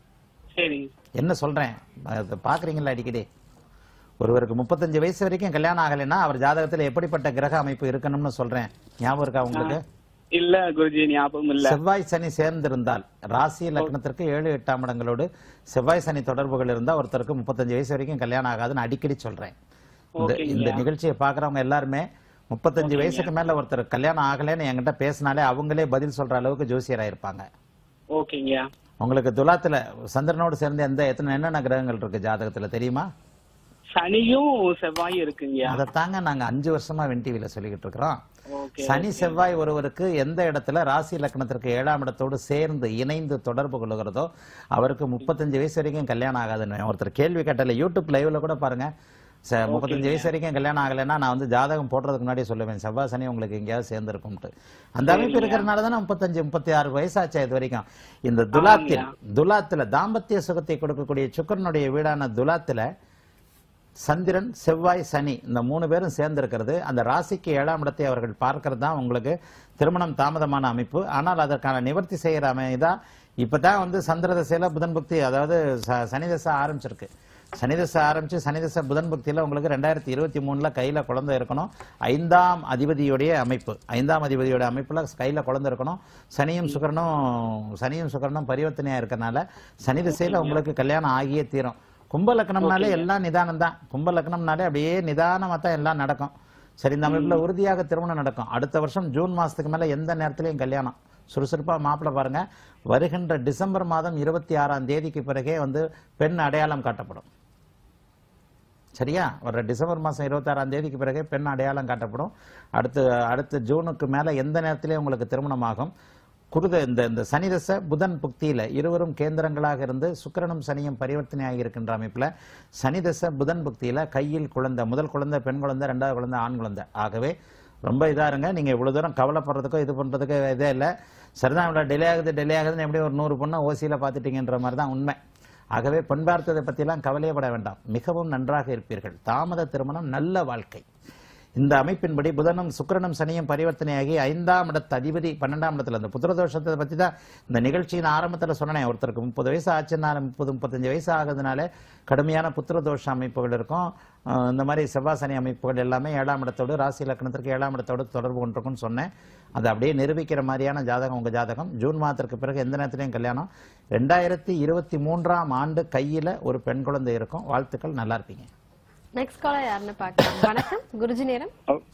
சரி என்ன சொல்றேன் அதை பாக்குறீங்களா அடிக்கடி ஒருவருக்கு முப்பத்தஞ்சு வயசு வரைக்கும் கல்யாணம் ஆகலைன்னா அவர் ஜாதகத்துல எப்படிப்பட்ட கிரக அமைப்பு இருக்கணும்னு சொல்றேன் ஞாபகம் இருக்கா உங்களுக்கு இல்ல குருஜி ஞாபகம் இல்ல செவ்வாய் சனி சேர்ந்திருந்தால் ராசி லக்னத்திற்கு ஏழு எட்டாம் இடங்களோடு செவ்வாய் சனி தொடர்புகள் இருந்தா ஒருத்தருக்கு முப்பத்தஞ்சு வயசு வரைக்கும் கல்யாணம் ஆகாதுன்னு அடிக்கடி சொல்றேன் இந்த ஓகேங்க. இந்த நிகழ்ச்சியை பாக்குறவங்க எல்லாருமே முப்பத்தஞ்சு வயசுக்கு மேல ஒருத்தர் கல்யாணம் ஆகலைன்னு என்கிட்ட பேசினாலே அவங்களே பதில் சொல்ற அளவுக்கு ஜோசியரா இருப்பாங்க ஓகேங்க உங்களுக்கு துலாத்துல சந்திரனோடு சேர்ந்து எந்த எத்தனை என்னென்ன கிரகங்கள் இருக்கு ஜாதகத்துல தெரியுமா சனியும் செவ்வாயும் இருக்குங்கய்யா அதைத்தாங்க நாங்க அஞ்சு வருஷமா வென் டிவில சொல்லிக்கிட்டு இருக்கிறோம் ஓகே சனி செவ்வாய் ஒருவருக்கு எந்த இடத்துல ராசி லக்னத்திற்கு ஏழாம் இடத்தோடு சேர்ந்து இணைந்து தொடர்பு கொள்ளுகிறதோ அவருக்கு முப்பத்தஞ்சு வயசு வரைக்கும் கல்யாணம் ஆகாதுன்னு ஒருத்தர் கேள்வி கேட்டல யூடியூப் லைவ்ல கூட பாருங்க ச- முப்பத்தஞ்சு வயசு வரைக்கும் கல்யாணம் ஆகலைன்னா நான் வந்து ஜாதகம் போடுறதுக்கு முன்னாடி சொல்லுவேன் செவ்வாய் சனி உங்களுக்கு எங்கேயாவது சேர்ந்துருக்கும்ட்டு அந்த அமைப்பு இருக்கிறனால தான் முப்பத்தஞ்சு முப்பத்தி ஆறு வயசாச்சு இது வரைக்கும் இந்த துலாத்தில் துலாத்துல தாம்பத்திய சுகத்தை கொடுக்கக்கூடிய சுக்கரனுடைய வீடான துலாத்துல சந்திரன் செவ்வாய் சனி இந்த மூணு பேரும் சேர்ந்திருக்கிறது அந்த ராசிக்கு ஏழாம் இடத்தை அவர்கள் பார்க்கறது தான் உங்களுக்கு திருமணம் தாமதமான அமைப்பு ஆனால் அதற்கான நிவர்த்தி செய்கிற அமைதான் இப்பதான் வந்து சந்திர தசையில புதன் புக்தி அதாவது ச- சனி தசை ஆரம்பிச்சிருக்கு சனி தசை ஆரம்பிச்சு சனி தசை புதன் புக்தியில உங்களுக்கு ரெண்டாயிரத்தி இருபத்தி மூணுல கையில குழந்தை இருக்கணும் ஐந்தாம் அதிபதியுடைய அமைப்பு ஐந்தாம் அதிபதியோட அமைப்புல கையில குழந்தை இருக்கணும் சனியும் சுக்கரனும் சனியும் சுக்கரனும் பரிவர்த்தனையா இருக்கறனால சனி திசையில உங்களுக்கு கல்யாணம் ஆகியே தீரும் கும்ப லக்னம்னாலே எல்லாம் நிதானம் தான் கும்ப லக்னம்னாலே அப்படியே நிதானமா தான் எல்லாம் நடக்கும் சரி இந்த அமைப்புல உறுதியாக திருமணம் நடக்கும் அடுத்த வருஷம் ஜூன் மாசத்துக்கு மேல எந்த நேரத்திலையும் கல்யாணம் சுறுசுறுப்பா மாப்பிள்ளை பாருங்க வருகின்ற டிசம்பர் மாதம் இருபத்தி ஆறாம் தேதிக்கு பிறகே வந்து பெண் அடையாளம் காட்டப்படும் சரியா வர டிசம்பர் மாதம் இருபத்தாறாம் தேதிக்கு பிறகு பெண் அடையாளம் காட்டப்படும் அடுத்து அடுத்த ஜூனுக்கு மேலே எந்த நேரத்திலையும் உங்களுக்கு திருமணமாகும் குருத இந்த இந்த சனிதச புதன் புக்தியில இருவரும் கேந்திரங்களாக இருந்து சுக்கிரனும் சனியும் பரிவர்த்தனை ஆகியிருக்கின்ற அமைப்புல சனிதச புதன் புக்தியில கையில் குழந்தை முதல் குழந்தை பெண் குழந்தை ரெண்டாவது குழந்தை ஆண் குழந்தை ஆகவே ரொம்ப இதா இருங்க நீங்க இவ்வளவு தூரம் கவலைப்படுறதுக்கோ இது பண்றதுக்கோ இதே இல்லை சரிதான் இவ்வளவு டிலே ஆகுது டிலே ஆகுதுன்னு எப்படி ஒரு நூறு பொண்ணை ஓசியில பார்த்துட்டீங்கன்ற மாதிரி தான் உண்மை ஆகவே பெண் பார்த்ததை பற்றிலாம் கவலையப்பட வேண்டாம் மிகவும் நன்றாக இருப்பீர்கள் தாமத திருமணம் நல்ல வாழ்க்கை இந்த அமைப்பின்படி புதனும் சுக்கிரனும் சனியும் பரிவர்த்தனையாகி ஐந்தாம் இடத்து அதிபதி பன்னெண்டாம் இடத்துல இந்த புத்திரதோஷத்தை பத்தி தான் இந்த நிகழ்ச்சியின் ஆரம்பத்துல சொன்னேன் ஒருத்தருக்கு முப்பது வயசு ஆச்சுன்னா முப்பது முப்பத்தஞ்சு வயசு ஆகுதுனால கடுமையான புத்திரதோஷ அமைப்புகள் இருக்கும் அஹ் இந்த மாதிரி செவ்வாய் சனி அமைப்புகள் எல்லாமே ஏழாம் இடத்தோடு ராசி லக்னத்திற்கு ஏழாம் இடத்தோடு தொடர்பு கொண்டிருக்கும்னு சொன்னேன் அதை அப்படியே நிரூபிக்கிற மாதிரியான ஜாதகம் உங்க ஜாதகம் ஜூன் மாதத்திற்கு பிறகு எந்த நேரத்திலையும் கல்யாணம் ரெண்டாயிரத்தி இருபத்தி மூன்றாம் ஆண்டு கையில ஒரு பெண் குழந்தை இருக்கும் வாழ்த்துக்கள் நல்லா இருப்பீங்க நெக்ஸ்ட் காலர் யாருன்னு பார்க்கலாம் வணக்கம் குருஜி நேரம்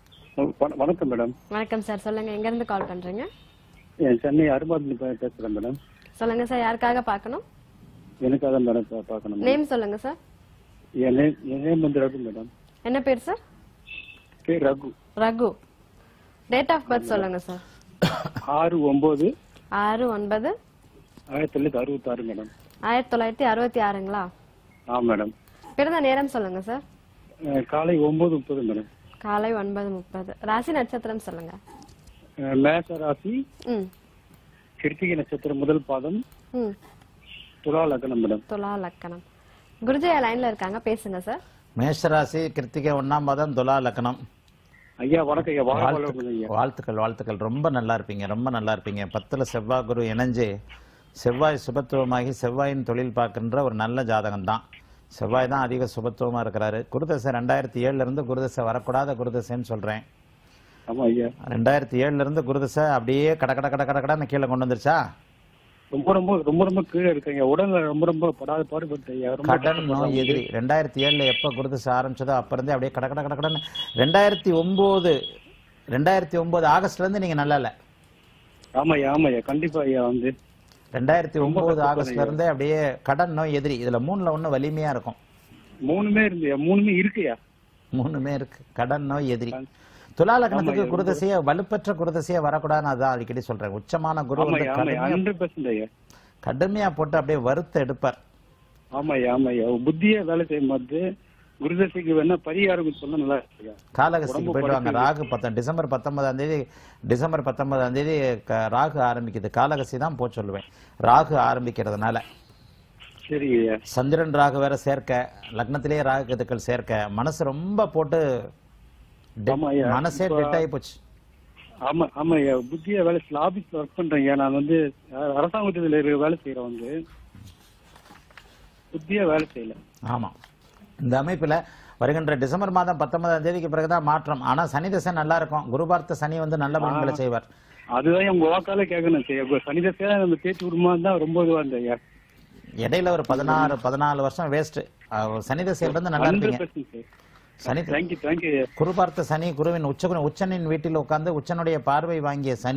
வணக்கம் மேடம் வணக்கம் சார் சொல்லுங்க எங்க இருந்து கால் பண்றீங்க என் சென்னை அருமாதிரி பேசுறேன் மேடம் சொல்லுங்க சார் யாருக்காக பார்க்கணும் எனக்காக மேடம் பா- பார்க்கணும் நேம் சொல்லுங்க சார் என் நேம் என் நேம் வந்து ரகு மேடம் என்ன பேர் சார் பேர் Raghu Raghu date of birth சொல்லுங்க சார் ஆறு ஒன்பது ஆறு ஒன்பது ஆயிரத்தி தொள்ளாயிரத்தி அறுபத்தாறு மேடம் ஆயிரத்தி தொள்ளாயிரத்தி அறுபத்தி ஆறுங்களா ஆ மேடம் பிறந்த நேரம் சொல்லுங்க சார் அஹ் காலை ஒன்பது முப்பது மேடம் காலை ஒன்பது முப்பது ராசி நட்சத்திரம் சொல்லுங்க அஹ் மேஷ ராசி ம் கிருத்திகை நட்சத்திரம் முதல் பாதம் ம் துலா லக்னம் மேடம் துலா லக்கணம் குருஜயா லைன்ல இருக்காங்க பேசுங்க சார் மேஷராசி கிருத்திகை ஒண்ணாம் மாதம் துலா லக்னம் ஐயா வணக்கம் ஐயா வாழ வாழ்த்துக்கள் ஐயா வாழ்த்துக்கள் வாழ்த்துக்கள் ரொம்ப நல்லா இருப்பீங்க ரொம்ப நல்லா இருப்பீங்க பத்துல செவ்வாய் குரு இணைஞ்சு செவ்வாய் சுபத்துவமாகி செவ்வாயின் தொழில் பார்க்கின்ற ஒரு நல்ல ஜாதகம் தான் செவ்வாய் தான் அதிக சுபத்துவமா இருக்கிறாரு குருதசை ரெண்டாயிரத்தி ஏழுல இருந்து குருதசை வரக்கூடாத குருதசைன்னு சொல்றேன் ஆமா ஐயா ரெண்டாயிரத்தி ஏழுல இருந்து குருதசை அப்படியே கட கட கட கட கடன்னு கீழே கொண்டு வந்துருச்சா ரொம்ப ரொம்ப ரொம்ப ரொம்ப கீழே இருக்கீங்க உடல்ல ரொம்ப ரொம்ப படாத பாடுபட்டு ஐயா ரொம்ப கடன் நோய் எதிரி ரெண்டாயிரத்தி ஏழுல எப்ப குருதசை ஆரம்பிச்சதோ அப்ப இருந்தே அப்படியே கட கட கட கடன்னு ரெண்டாயிரத்தி ஒன்பது ரெண்டாயிரத்தி ஒன்பது ஆகஸ்ட்ல இருந்து நீங்க நல்லா இல்ல ஆமா ஐயா ஆமா ஐயா கண்டிப்பா ஐயா வந்து ரெண்டாயிரத்தி ரொம்ப ஒன்பது கஷ்டப்படுறீங்க. ஆகஸ்ட்ல இருந்தே அப்படியே கடன் நோய் எதிரி இதுல மூணுல ஒண்ணு வலிமையா இருக்கும் மூணுமே இருந்து மூணுமே இருக்குயா மூணுமே இருக்கு கடன் நோய் எதிரி துலா லக்னத்துக்கு ஆமா, குருதசைய வலுப்பற்ற குருதசைய வரக்கூடாதுன்னு அதான் அடிக்கடி சொல்றேன் உச்சமான குரு ஆமா வந்து ஐயா ஆமா ஐயா கடுமையா ஹண்ட்ரட் பர்சன்ட் ஐயா கடுமையா போட்டு அப்படியே வறுத்து எடுப்பார் ஆமா ஐயா ஆமா ஐயா புத்தியே வேலை செய்யும் போது குருதசைக்கு வேணா பரிகாரம் சொன்னா நல்லா இருக்கு ஐயா. காலகஸ்திக்கு உடம்பு போயிட்டு வாங்க படுத்து- ராகு பத்தம் டிசம்பர் பத்தொன்பதாம் தேதி டிசம்பர் பத்தொன்பதாம் தேதி க- ராகு ஆரம்பிக்குது காலகஸ்தி தான் போ சொல்லுவேன் ராகு ஆரம்பிக்கிறதுனால சரி ஐயா சந்திரன் ராகு வேற சேர்க்க லக்னத்திலேயே ராகு கதுக்கள் சேர்க்க மனசு ரொம்ப போட்டு டெ- ஆமா ஐயா. மனசே இப்ப- டெட் ஆகி போச்சு ஆமா ஆமா ஐயா புத்தியா வேலை ஆபீஸ்ல ஒர்க் பண்றேன் ஐயா நான் வந்து அஹ், அரசாங்கத்துல இருக்க வேலை செய்யறேன் வந்து புத்தியா வேலை செய்யல ஆமா இந்த அமைப்புல வருகின்ற டிசம்பர் மாதம் பத்தொன்பதாம் தேதிக்கு பிறகுதான் மாற்றம் ஆனா சனி தசை நல்லா இருக்கும் குரு பார்த்த சனி வந்து நல்ல பலன்களை செய்வார் அதுதான் உங்க வாக்கால கேட்கணும் ஐயா உங்க சனி தசையா நம்ம தேய்ச்சி விடுமா தான் ரொம்ப இதுவா இருந்தது ஐயா இடையில ஒரு பதினாறு பதினாலு வருஷம் வேஸ்ட் சனி தசையில இருந்து நல்லா ஹண்ட்ரட் இருப்பீங்க பர்சன்ட் சனி தேங்க்யூ தேங்க்யூ ஐயா குரு பார்த்த சனி குருவின் உச்ச உச்சனின் வீட்டில் உட்கார்ந்து உச்சனுடைய பார்வை வாங்கிய சனி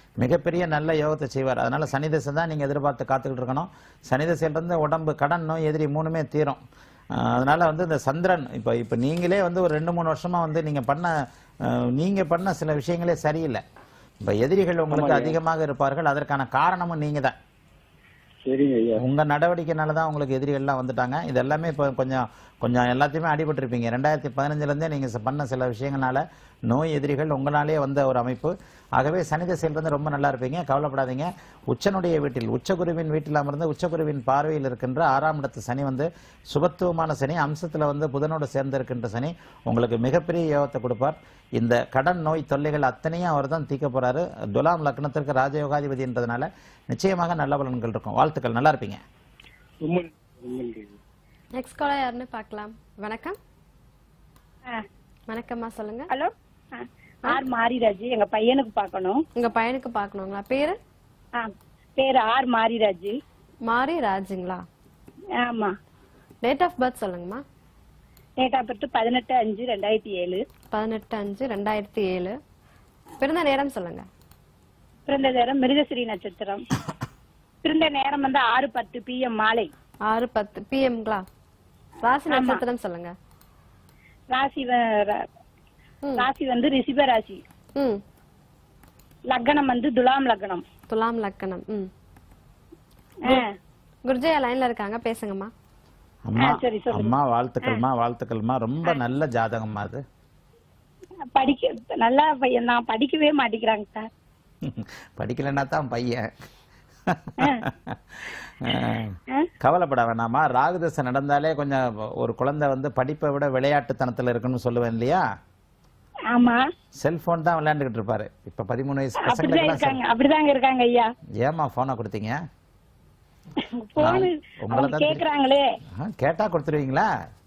மிகப்பெரிய நல்ல யோகத்தை செய்வார் அதனால சனி திசை தான் நீங்க எதிர்பார்த்து காத்துக்கிட்டு இருக்கணும் சனி திசையிலிருந்து உடம்பு கடன் நோய் எதிரி மூணுமே தீரும் அஹ் அதனால வந்து இந்த சந்திரன் இப்போ இப்போ நீங்களே வந்து ஒரு ரெண்டு மூணு வருஷமா வந்து நீங்க பண்ண அஹ், நீங்க பண்ண சில விஷயங்களே சரியில்லை இப்போ எதிரிகள் உங்களுக்கு அதிகமாக இருப்பார்கள் அதற்கான காரணமும் நீங்க தான் சரிங்க ஐயா உங்க நடவடிக்கைனால தான் உங்களுக்கு எதிரிகள்லாம் வந்துட்டாங்க இது எல்லாமே இப்போ கொஞ்சம் கொஞ்சம் எல்லாத்தையுமே அடிபட்டிருப்பீங்க ரெண்டாயிரத்தி பதினஞ்சுலேருந்தே நீங்கள் பண்ண சில விஷயங்களால நோய் எதிரிகள் உங்களாலே வந்த ஒரு அமைப்பு ஆகவே சனி திசையிலிருந்து ரொம்ப நல்லா இருப்பீங்க கவலைப்படாதீங்க உச்சனுடைய வீட்டில் உச்சகுருவின் வீட்டில் அமர்ந்து உச்சகுருவின் பார்வையில் இருக்கின்ற ஆறாம் இடத்து சனி வந்து சுபத்துவமான சனி அம்சத்தில் வந்து புதனோடு சேர்ந்து இருக்கின்ற சனி உங்களுக்கு மிகப்பெரிய யோகத்தை கொடுப்பார் இந்த கடன் நோய் தொல்லைகள் அத்தனையும் அவர் தான் தீர்க்க போறாரு துலாம் லக்னத்திற்கு ராஜயோகாதிபதின்றதுனால நிச்சயமாக நல்ல பலன்கள் இருக்கும் வாழ்த்துக்கள் நல்லா இருப்பீங்க ரொம்ப ரொம்ப நன்றி நெக்ஸ்ட் காலர் யாருன்னு பார்க்கலாம் வணக்கம் ஆ, வணக்கம்மா சொல்லுங்க ஹலோ ஆ, ஆர் மாரிராஜ் எங்க பையனுக்கு பார்க்கணும் உங்க பையனுக்கு பார்க்கணுங்களா பேரு ஆ, பேரு ஆர் மாரிராஜ் மாரி ராஜுங்களா ஆமா டேட் ஆஃப் பர்த் சொல்லுங்கம்மா டேட் ஆஃப் பர்த் பதினெட்டு அஞ்சு ரெண்டாயிரத்தி ஏழு பதினெட்டு அஞ்சு ரெண்டாயிரத்தி ஏழு பிறந்த நேரம் சொல்லுங்க பிறந்த நேரம் மிருகசிரி நட்சத்திரம் பிறந்த நேரம் வந்து ஆறு பத்து பிஎம் மாலை ஆறு பத்து பிஎம்ங்களா ராசி நட்சத்திரம் சொல்லுங்க ராசி வ- ர- ம். ராசி வந்து ரிஷிப ராசி ம் லக்னம் வந்து துலாம் லக்னம் துலாம் லக்கணம் ம் ஆ, குருஜயா லைன்ல இருக்காங்க பேசுங்கம்மா அம்மா ஆ, சரி, சொல்லுங்க. அம்மா வாழ்த்துக்கள்மா வாழ்த்துக்கள்மா ரொம்ப நல்ல ஜாதகம்மா அது படிக்க நல்லா பையன் நான் படிக்கவே மாட்டேங்கிறாங்க சார் படிக்கலைன்னா தான் பையன் ஆ. கவலைப்பட வேணாமா ராகுதசை நடந்தாலே கொஞ்சம் ஒரு குழந்தை வந்து படிப்பை விட விளையாட்டுத்தனத்துல இருக்குன்னு சொல்லுவேன் இல்லையா ஆமா செல்போன் தான் விளையாண்டுகிட்டு இருப்பாரு இப்ப பதிமூணு வயசு அப்படிதான் பசங்களுக்கு இருக்காங்க அப்படிதாங்க இருக்காங்க ஐயா ஏமா போனை கொடுத்தீங்க போனு உங்களை அவங்க தான் கேக்குறாங்களே ஆ, கேட்டா கொடுத்துருவீங்களா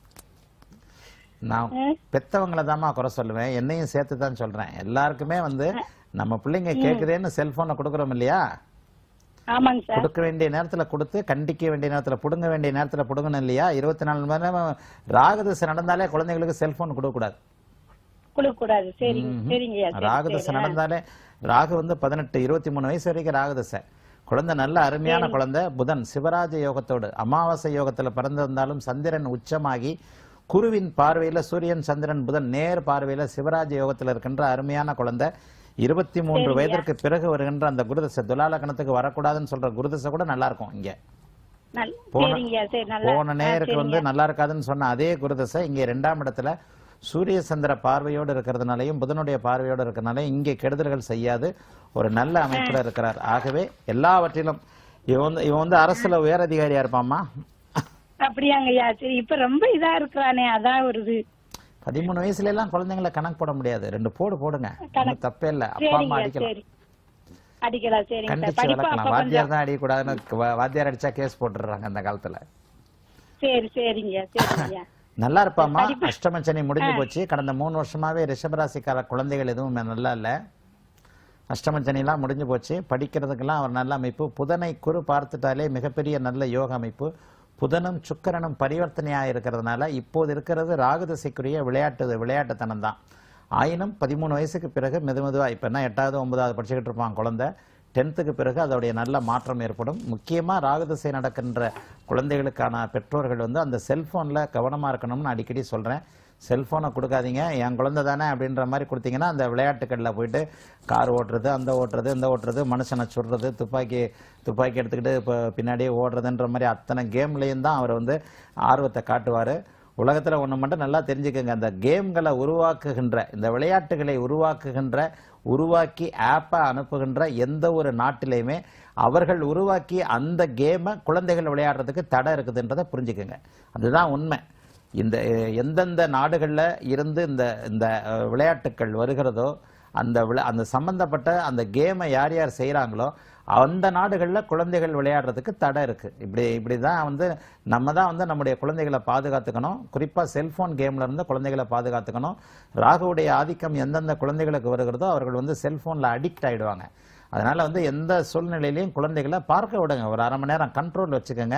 நான் ம். பெத்தவங்களை தாம்மா குறை சொல்லுவேன் என்னையும் சேர்த்து தான் சொல்றேன் எல்லாருக்குமே வந்து நம்ம பிள்ளைங்க கேக்குதேன்னு செல்போனை கொடுக்குறோம் இல்லையா ஆமாங்க சார் கொடுக்க வேண்டிய நேரத்துல கொடுத்து கண்டிக்க வேண்டிய நேரத்துல புடுங்க வேண்டிய நேரத்துல புடுங்கணும் இல்லையா இருபத்தி நாலு மணி நேரம் ராகதசை நடந்தாலே குழந்தைங்களுக்கு செல்போன் கொடுக்க கூடாது கொடுக்க கூடாது சரிங்க சரிங்க ஐயா சரி, ராகதசை சரி. நடந்தாலே ராகு வந்து பதினெட்டு இருபத்தி மூணு வயசு வரைக்கும் ராகதசை குழந்தை நல்ல அருமையான குழந்தை புதன் சிவராஜ யோகத்தோடு அமாவாசை யோகத்துல பிறந்திருந்தாலும் சந்திரன் உச்சமாகி குருவின் பார்வையில சூரியன் சந்திரன் புதன் நேர் பார்வையில சிவராஜ யோகத்துல இருக்கின்ற அருமையான குழந்தை இருபத்தி மூன்று வயதிற்கு பிறகு வருகின்ற அந்த குருதசை துலாலக்கணத்துக்கு வரக்கூடாதுன்னு சொல்ற குருதசை கூட நல்லா இருக்கும் இங்க நல்- போன சரிங்க ஐயா சரி நல்லா போன ஆ, நேருக்கு வந்து சரிங்க. நல்லா இருக்காதுன்னு சொன்ன அதே குருதசை இங்க ரெண்டாம் இடத்துல சூரிய சந்திர பார்வையோடு இருக்கிறதுனாலையும் புதனுடைய பார்வையோடு இருக்கிறதுனால இங்கே கெடுதல்கள் செய்யாது ஒரு நல்ல அமைப்புல இருக்கிறார் ஆகவே எல்லாவற்றிலும் இவன் வந்து இவன் வந்து அரசுல உயர் அதிகாரியா இருப்பாமா அப்படியாங்க ஐயா சரி இப்ப ரொம்ப இதா இருக்கிறானே அதான் ஒரு இது பதிமூணு வயசுல எல்லாம் குழந்தைங்களை கணக்கு போட முடியாது ரெண்டு போடு போடுங்க ஒண்ணும் தப்பே இல்ல அப்பா அம்மா சரிங்க அடிக்கலாம் சரி அடிக்கலாம் சரிங்க சார் கண்டிச்சு படிப்பு வளர்க்கலாம் அப்ப கொஞ்சம் வாத்தியார் தான் அடிக்கக்கூடாதுன்னு வா- வாத்தியார் அடிச்சா கேஸ் போட்டுடுறாங்க அந்த காலத்துல சரி சரிங்க சரிங்க நல்லா இருப்பாமா அஷ்டம சனி முடிஞ்சு போச்சு கடந்த மூணு வருஷமாவே ரிஷபராசிக்கார குழந்தைகள் எதுவும் நல்லா இல்ல அஷ்டம சனிலாம் முடிஞ்சு போச்சு படிக்கிறதுக்கெல்லாம் அவர் நல்ல அமைப்பு புதனை குரு பார்த்துட்டாலே மிகப்பெரிய நல்ல யோக அமைப்பு புதனும் சுக்கிரனும் பரிவர்த்தனையாக இருக்கிறதுனால இப்போது இருக்கிறது ராகுதசைக்குரிய விளையாட்டு விளையாட்டுத்தனம் தான் ஆயினும் பதிமூணு வயசுக்கு பிறகு மெது மெதுவா இப்போ என்ன எட்டாவது ஒன்பதாவது படிச்சுக்கிட்டு இருப்பான் குழந்தை டென்த்துக்கு பிறகு அதோடைய நல்ல மாற்றம் ஏற்படும் முக்கியமா ராகுதிசை நடக்கின்ற குழந்தைகளுக்கான பெற்றோர்கள் வந்து அந்த செல்போன்ல கவனமா இருக்கணும்னு அடிக்கடி சொல்றேன் செல்போனை கொடுக்காதீங்க என் குழந்தை தானே அப்படின்ற மாதிரி கொடுத்தீங்கன்னா அந்த விளையாட்டுகளில் போயிட்டு கார் ஓட்டுறது அந்த ஓட்டுறது இந்த ஓட்டுறது மனுஷனை சுடுறது துப்பாக்கி துப்பாக்கி எடுத்துக்கிட்டு இப்போ பின்னாடியே ஓடுறதுன்ற மாதிரி அத்தனை கேம்லேயும் தான் அவர் வந்து ஆர்வத்தை காட்டுவார் உலகத்துல ஒண்ணு மட்டும் நல்லா தெரிஞ்சுக்கங்க அந்த கேம்களை உருவாக்குகின்ற இந்த விளையாட்டுகளை உருவாக்குகின்ற உருவாக்கி ஆப்பை அனுப்புகின்ற எந்த ஒரு நாட்டிலையுமே அவர்கள் உருவாக்கி அந்த கேமை குழந்தைகள் விளையாடுறதுக்கு தடை இருக்குதுன்றதை புரிஞ்சுக்கங்க அதுதான் உண்மை இந்த அஹ், எந்தெந்த நாடுகள்ல இருந்து இந்த இந்த அஹ், விளையாட்டுக்கள் வருகிறதோ அந்த விளை- அந்த சம்பந்தப்பட்ட அந்த கேமை யார் யார் செய்றாங்களோ அந்த நாடுகளில் குழந்தைகள் விளையாடுறதுக்கு தடை இருக்கு இப்படி இப்படி தான் வந்து நம்ம தான் வந்து நம்முடைய குழந்தைகளை பாதுகாத்துக்கணும் குறிப்பா செல்போன் கேம்ல இருந்து குழந்தைகளை பாதுகாத்துக்கணும் ராகுவுடைய ஆதிக்கம் எந்தெந்த குழந்தைகளுக்கு வருகிறதோ அவர்கள் வந்து செல்போன்ல அடிக்ட் ஆயிடுவாங்க அதனால வந்து எந்த சூழ்நிலையிலையும் குழந்தைகளை பார்க்க விடுங்க ஒரு அரை மணி நேரம் கண்ட்ரோல் வச்சுக்கோங்க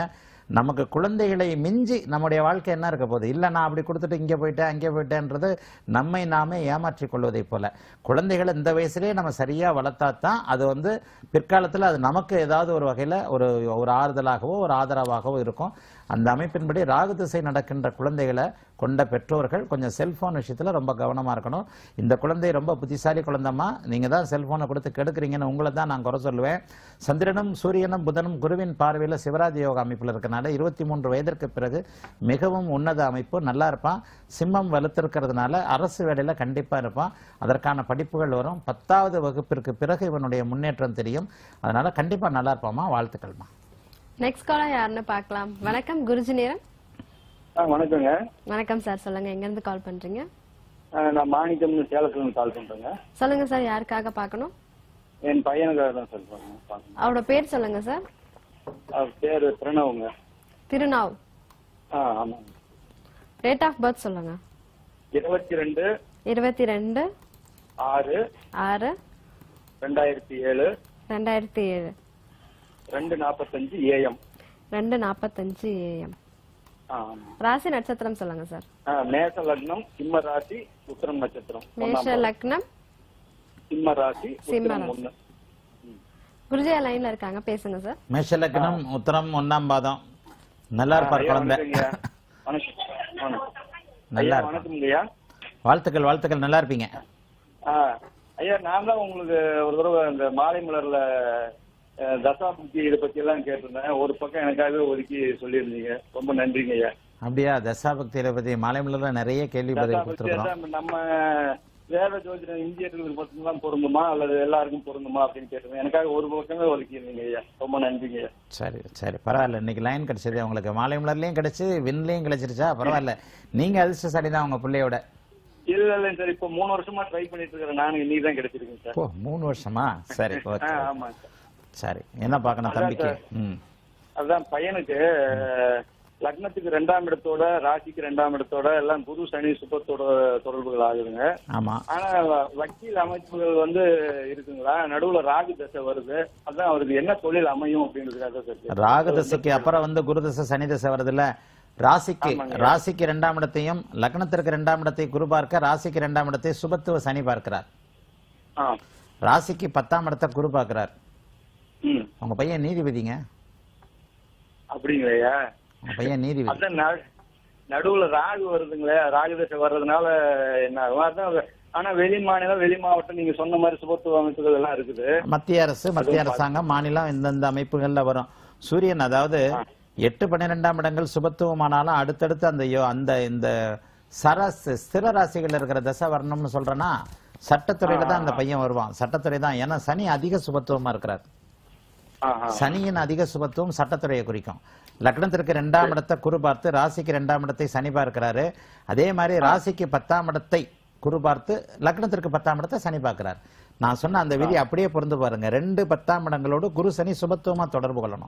நமக்கு குழந்தைகளை மிஞ்சி நம்முடைய வாழ்க்கை என்ன இருக்க போகுது இல்லை நான் அப்படி கொடுத்துட்டு இங்கே போயிட்டேன் அங்கே போயிட்டேன்றது நம்மை நாமே ஏமாற்றிக் கொள்வதைப் போல குழந்தைகளை இந்த வயசுலேயே நம்ம சரியாக வளர்த்தா தான் அது வந்து பிற்காலத்தில் அது நமக்கு ஏதாவது ஒரு வகையில் ஒரு ஒரு ஆறுதலாகவோ ஒரு ஆதரவாகவோ இருக்கும் அந்த அமைப்பின்படி ராகு திசை நடக்கின்ற குழந்தைகளை கொண்ட பெற்றோர்கள் கொஞ்சம் செல்போன் விஷயத்துல ரொம்ப கவனமா இருக்கணும் இந்த குழந்தை ரொம்ப புத்திசாலி குழந்தைமா நீங்க தான் செல்போனை கொடுத்து கெடுக்குறீங்கன்னு உங்களை தான் நான் குறை சொல்லுவேன் சந்திரனும் சூரியனும் புதனும் குருவின் பார்வையில் சிவராஜ் யோக அமைப்பில் இருக்கனால இருபத்தி மூன்று வயதிற்கு பிறகு மிகவும் உன்னத அமைப்பு நல்லா இருப்பான் சிம்மம் வலுத்திருக்கிறதுனால அரசு வேலையில கண்டிப்பா இருப்பான் அதற்கான படிப்புகள் வரும் பத்தாவது வகுப்பிற்கு பிறகு இவனுடைய முன்னேற்றம் தெரியும் அதனால கண்டிப்பா நல்லா இருப்பாமா வாழ்த்துக்கள்மா நெக்ஸ்ட் காலர் யாருன்னு பார்க்கலாம் வணக்கம் குருஜி நேரம் ஆ வணக்கங்க வணக்கம் சார் சொல்லுங்க எங்க இருந்து கால் பண்றீங்க ஆ, நான் மாணிக்கம்னு சேலத்துலேருந்து கால் பண்ணுறேங்க சொல்லுங்க சார் யாருக்காக பார்க்கணும் என் பையனுக்காக தான் சார் பண்ணேன் பார்க்கணும் அவரோட பேர் சொல்லுங்க சார் அவர் பேர் பிரணவுங்க திருநாவ் ஆ ஆமாங்க டேட் ஆஃப் பர்த் சொல்லுங்க இருபத்தி ரெண்டு இருபத்தி ரெண்டு ஆறு ஆறு ரெண்டாயிரத்தி ஏழு ரெண்டாயிரத்தி ஏழு ரெண்டு நாற்பத்தஞ்சு ஏஎம் ரெண்டு நாற்பத்தஞ்சு ஏஎம் ஆ ஆமாம் ராசி நட்சத்திரம் சொல்லுங்க சார் ஆ மேச லக்னம் சிம்ம ராசி உத்திரம் நட்சத்திரம் ஒண்ணாம் மேஷ பாதம். லக்னம் சிம்ம ராசி சிம்ம உத்திரம் ராசி. ஒண்ணு குருஜியா லைன்ல இருக்காங்க பேசுங்க சார் மேஷலக்கணம் உத்தரம் ஒன்னாம் பாதம் நல்லா ஆ, இருப்பார் ஐயா, குழந்தை வணக்கங்கய்யா. வணக்கம் வணக்கம். நல்லா ஐயா இருப்பான் வணக்கம் ஐயா வாழ்த்துக்கள் வாழ்த்துக்கள் நல்லா இருப்பீங்க ஆ, ஐயா நான் தான் உங்களுக்கு ஒரு தடவை இந்த மாலை மலர்ல அஹ், தசா புத்தி இதை பத்தி எல்லாம் கேட்டிருந்தேன் ஒரு பக்கம் எனக்காகவே ஒதுக்கி சொல்லியிருந்தீங்க ரொம்ப நன்றிங்க ஐயா அப்படியா தசாபக்தியில பத்தி மாலைமலர்ல நிறைய கேள்வி பதில் தசா புத்தி கொடுத்துருக்கோம் அதான் நம்ம வேத ஜோதிடம் இந்தியர்களுக்கு மட்டும்தான் பொருந்துமா அல்லது எல்லாருக்கும் பொருந்துமா அப்படின்னு கேட்டிருந்தேன் எனக்காக ஒரு பக்கமே ஒதுக்கியிருந்தீங்க ஐயா ரொம்ப நன்றிங்க ஐயா சரி சரி பரவாயில்ல இன்னைக்கு லைன் கிடைச்சது உங்களுக்கு மாலை மலர்லயும் கிடைச்சு விண்லயும் கிடைச்சிருச்சா பரவாயில்ல நீங்க அதிர்ஷ்டசாலி தான் உங்க பிள்ளையோட இல்ல இல்ல சார் இப்போ மூணு வருஷமா ட்ரை பண்ணிட்டு இருக்கிறேன் நானும் இன்னைக்கு தான் கிடைச்சிருக்கேன் சார் ஓ மூணு வருஷமா சரி ஆ, ஓகே ஆமா சார் சரி என்ன பார்க்கணும் அதான் தம்பிக்கு சார். ம் அதான் பையனுக்கு அஹ், லக்னத்துக்கு ரெண்டாம் இடத்தோட ராசிக்கு ரெண்டாம் இடத்தோட எல்லாம் குரு சனி சுபத்தோட தொடர்புகள் ஆகுதுங்க ஆமா ஆனா வ- வக்கீல் அமைப்புகள் வந்து இருக்குங்களா நடுவுல ராகு தசை வருது அதான் அவருக்கு என்ன தொழில் அமையும் அப்படின்றதுக்காக சார் கேட்டேன். ராகு தசைக்கு அப்புறம் வந்து குரு தசை சனி தசை வருதுல்ல ராசிக்கு ஆமாங்க. ராசிக்கு ரெண்டாம் இடத்தையும் லக்னத்திற்கு ரெண்டாம் இடத்தை குரு பார்க்க ராசிக்கு ரெண்டாம் இடத்தை சுபத்துவ சனி பார்க்கிறார் ஆ ராசிக்கு பத்தாம் இடத்தை குரு பார்க்கிறார் ம் உங்க பையன் நீதிபதிங்க அப்படிங்களையா உங்க பையன் நீதிபதி அதான் நடு- நடுவுல ராகு வருதுங்களே ராகு தசை வர்றதுனால என்ன ஆகும் அதான் ஆனா வெளி மாநிலம் வெளி மாவட்டம் நீங்க சொன்ன மாதிரி சுபத்துவ அமைப்புகள் எல்லாம் இருக்குது மத்திய அரசு மத்திய அரசாங்கம் மாநிலம் இந்தந்த அமைப்புகள்ல வரும் சூரியன் அதாவது எட்டு பன்னிரெண்டாம் இடங்கள் சுபத்துவமானாலும் அடுத்தடுத்து அந்த யோ- அந்த இந்த சரஸ் ஸ்திர ராசிகள் இருக்கிற தசை வரணும்னு சொல்றேன்னா சட்டத்துறையில தான் அந்த பையன் வருவான் சட்டத்துறை தான் ஏன்னா சனி அதிக சுபத்துவமா இருக்கிறார் ஆஹா. சனியின் அதிக சுபத்துவம் சட்டத்துறையை குறிக்கும் லக்னத்திற்கு ரெண்டாம் இடத்தை குரு பார்த்து ராசிக்கு ரெண்டாம் இடத்தை சனி பார்க்கிறாரு அதே மாதிரி ராசிக்கு பத்தாம் இடத்தை குரு பார்த்து லக்னத்திற்கு பத்தாம் இடத்தை சனி பார்க்கிறார் நான் சொன்ன அந்த விதி அப்படியே பொருந்து பாருங்க ரெண்டு பத்தாம் இடங்களோடு குரு சனி சுபத்துவமா தொடர்பு கொள்ளணும்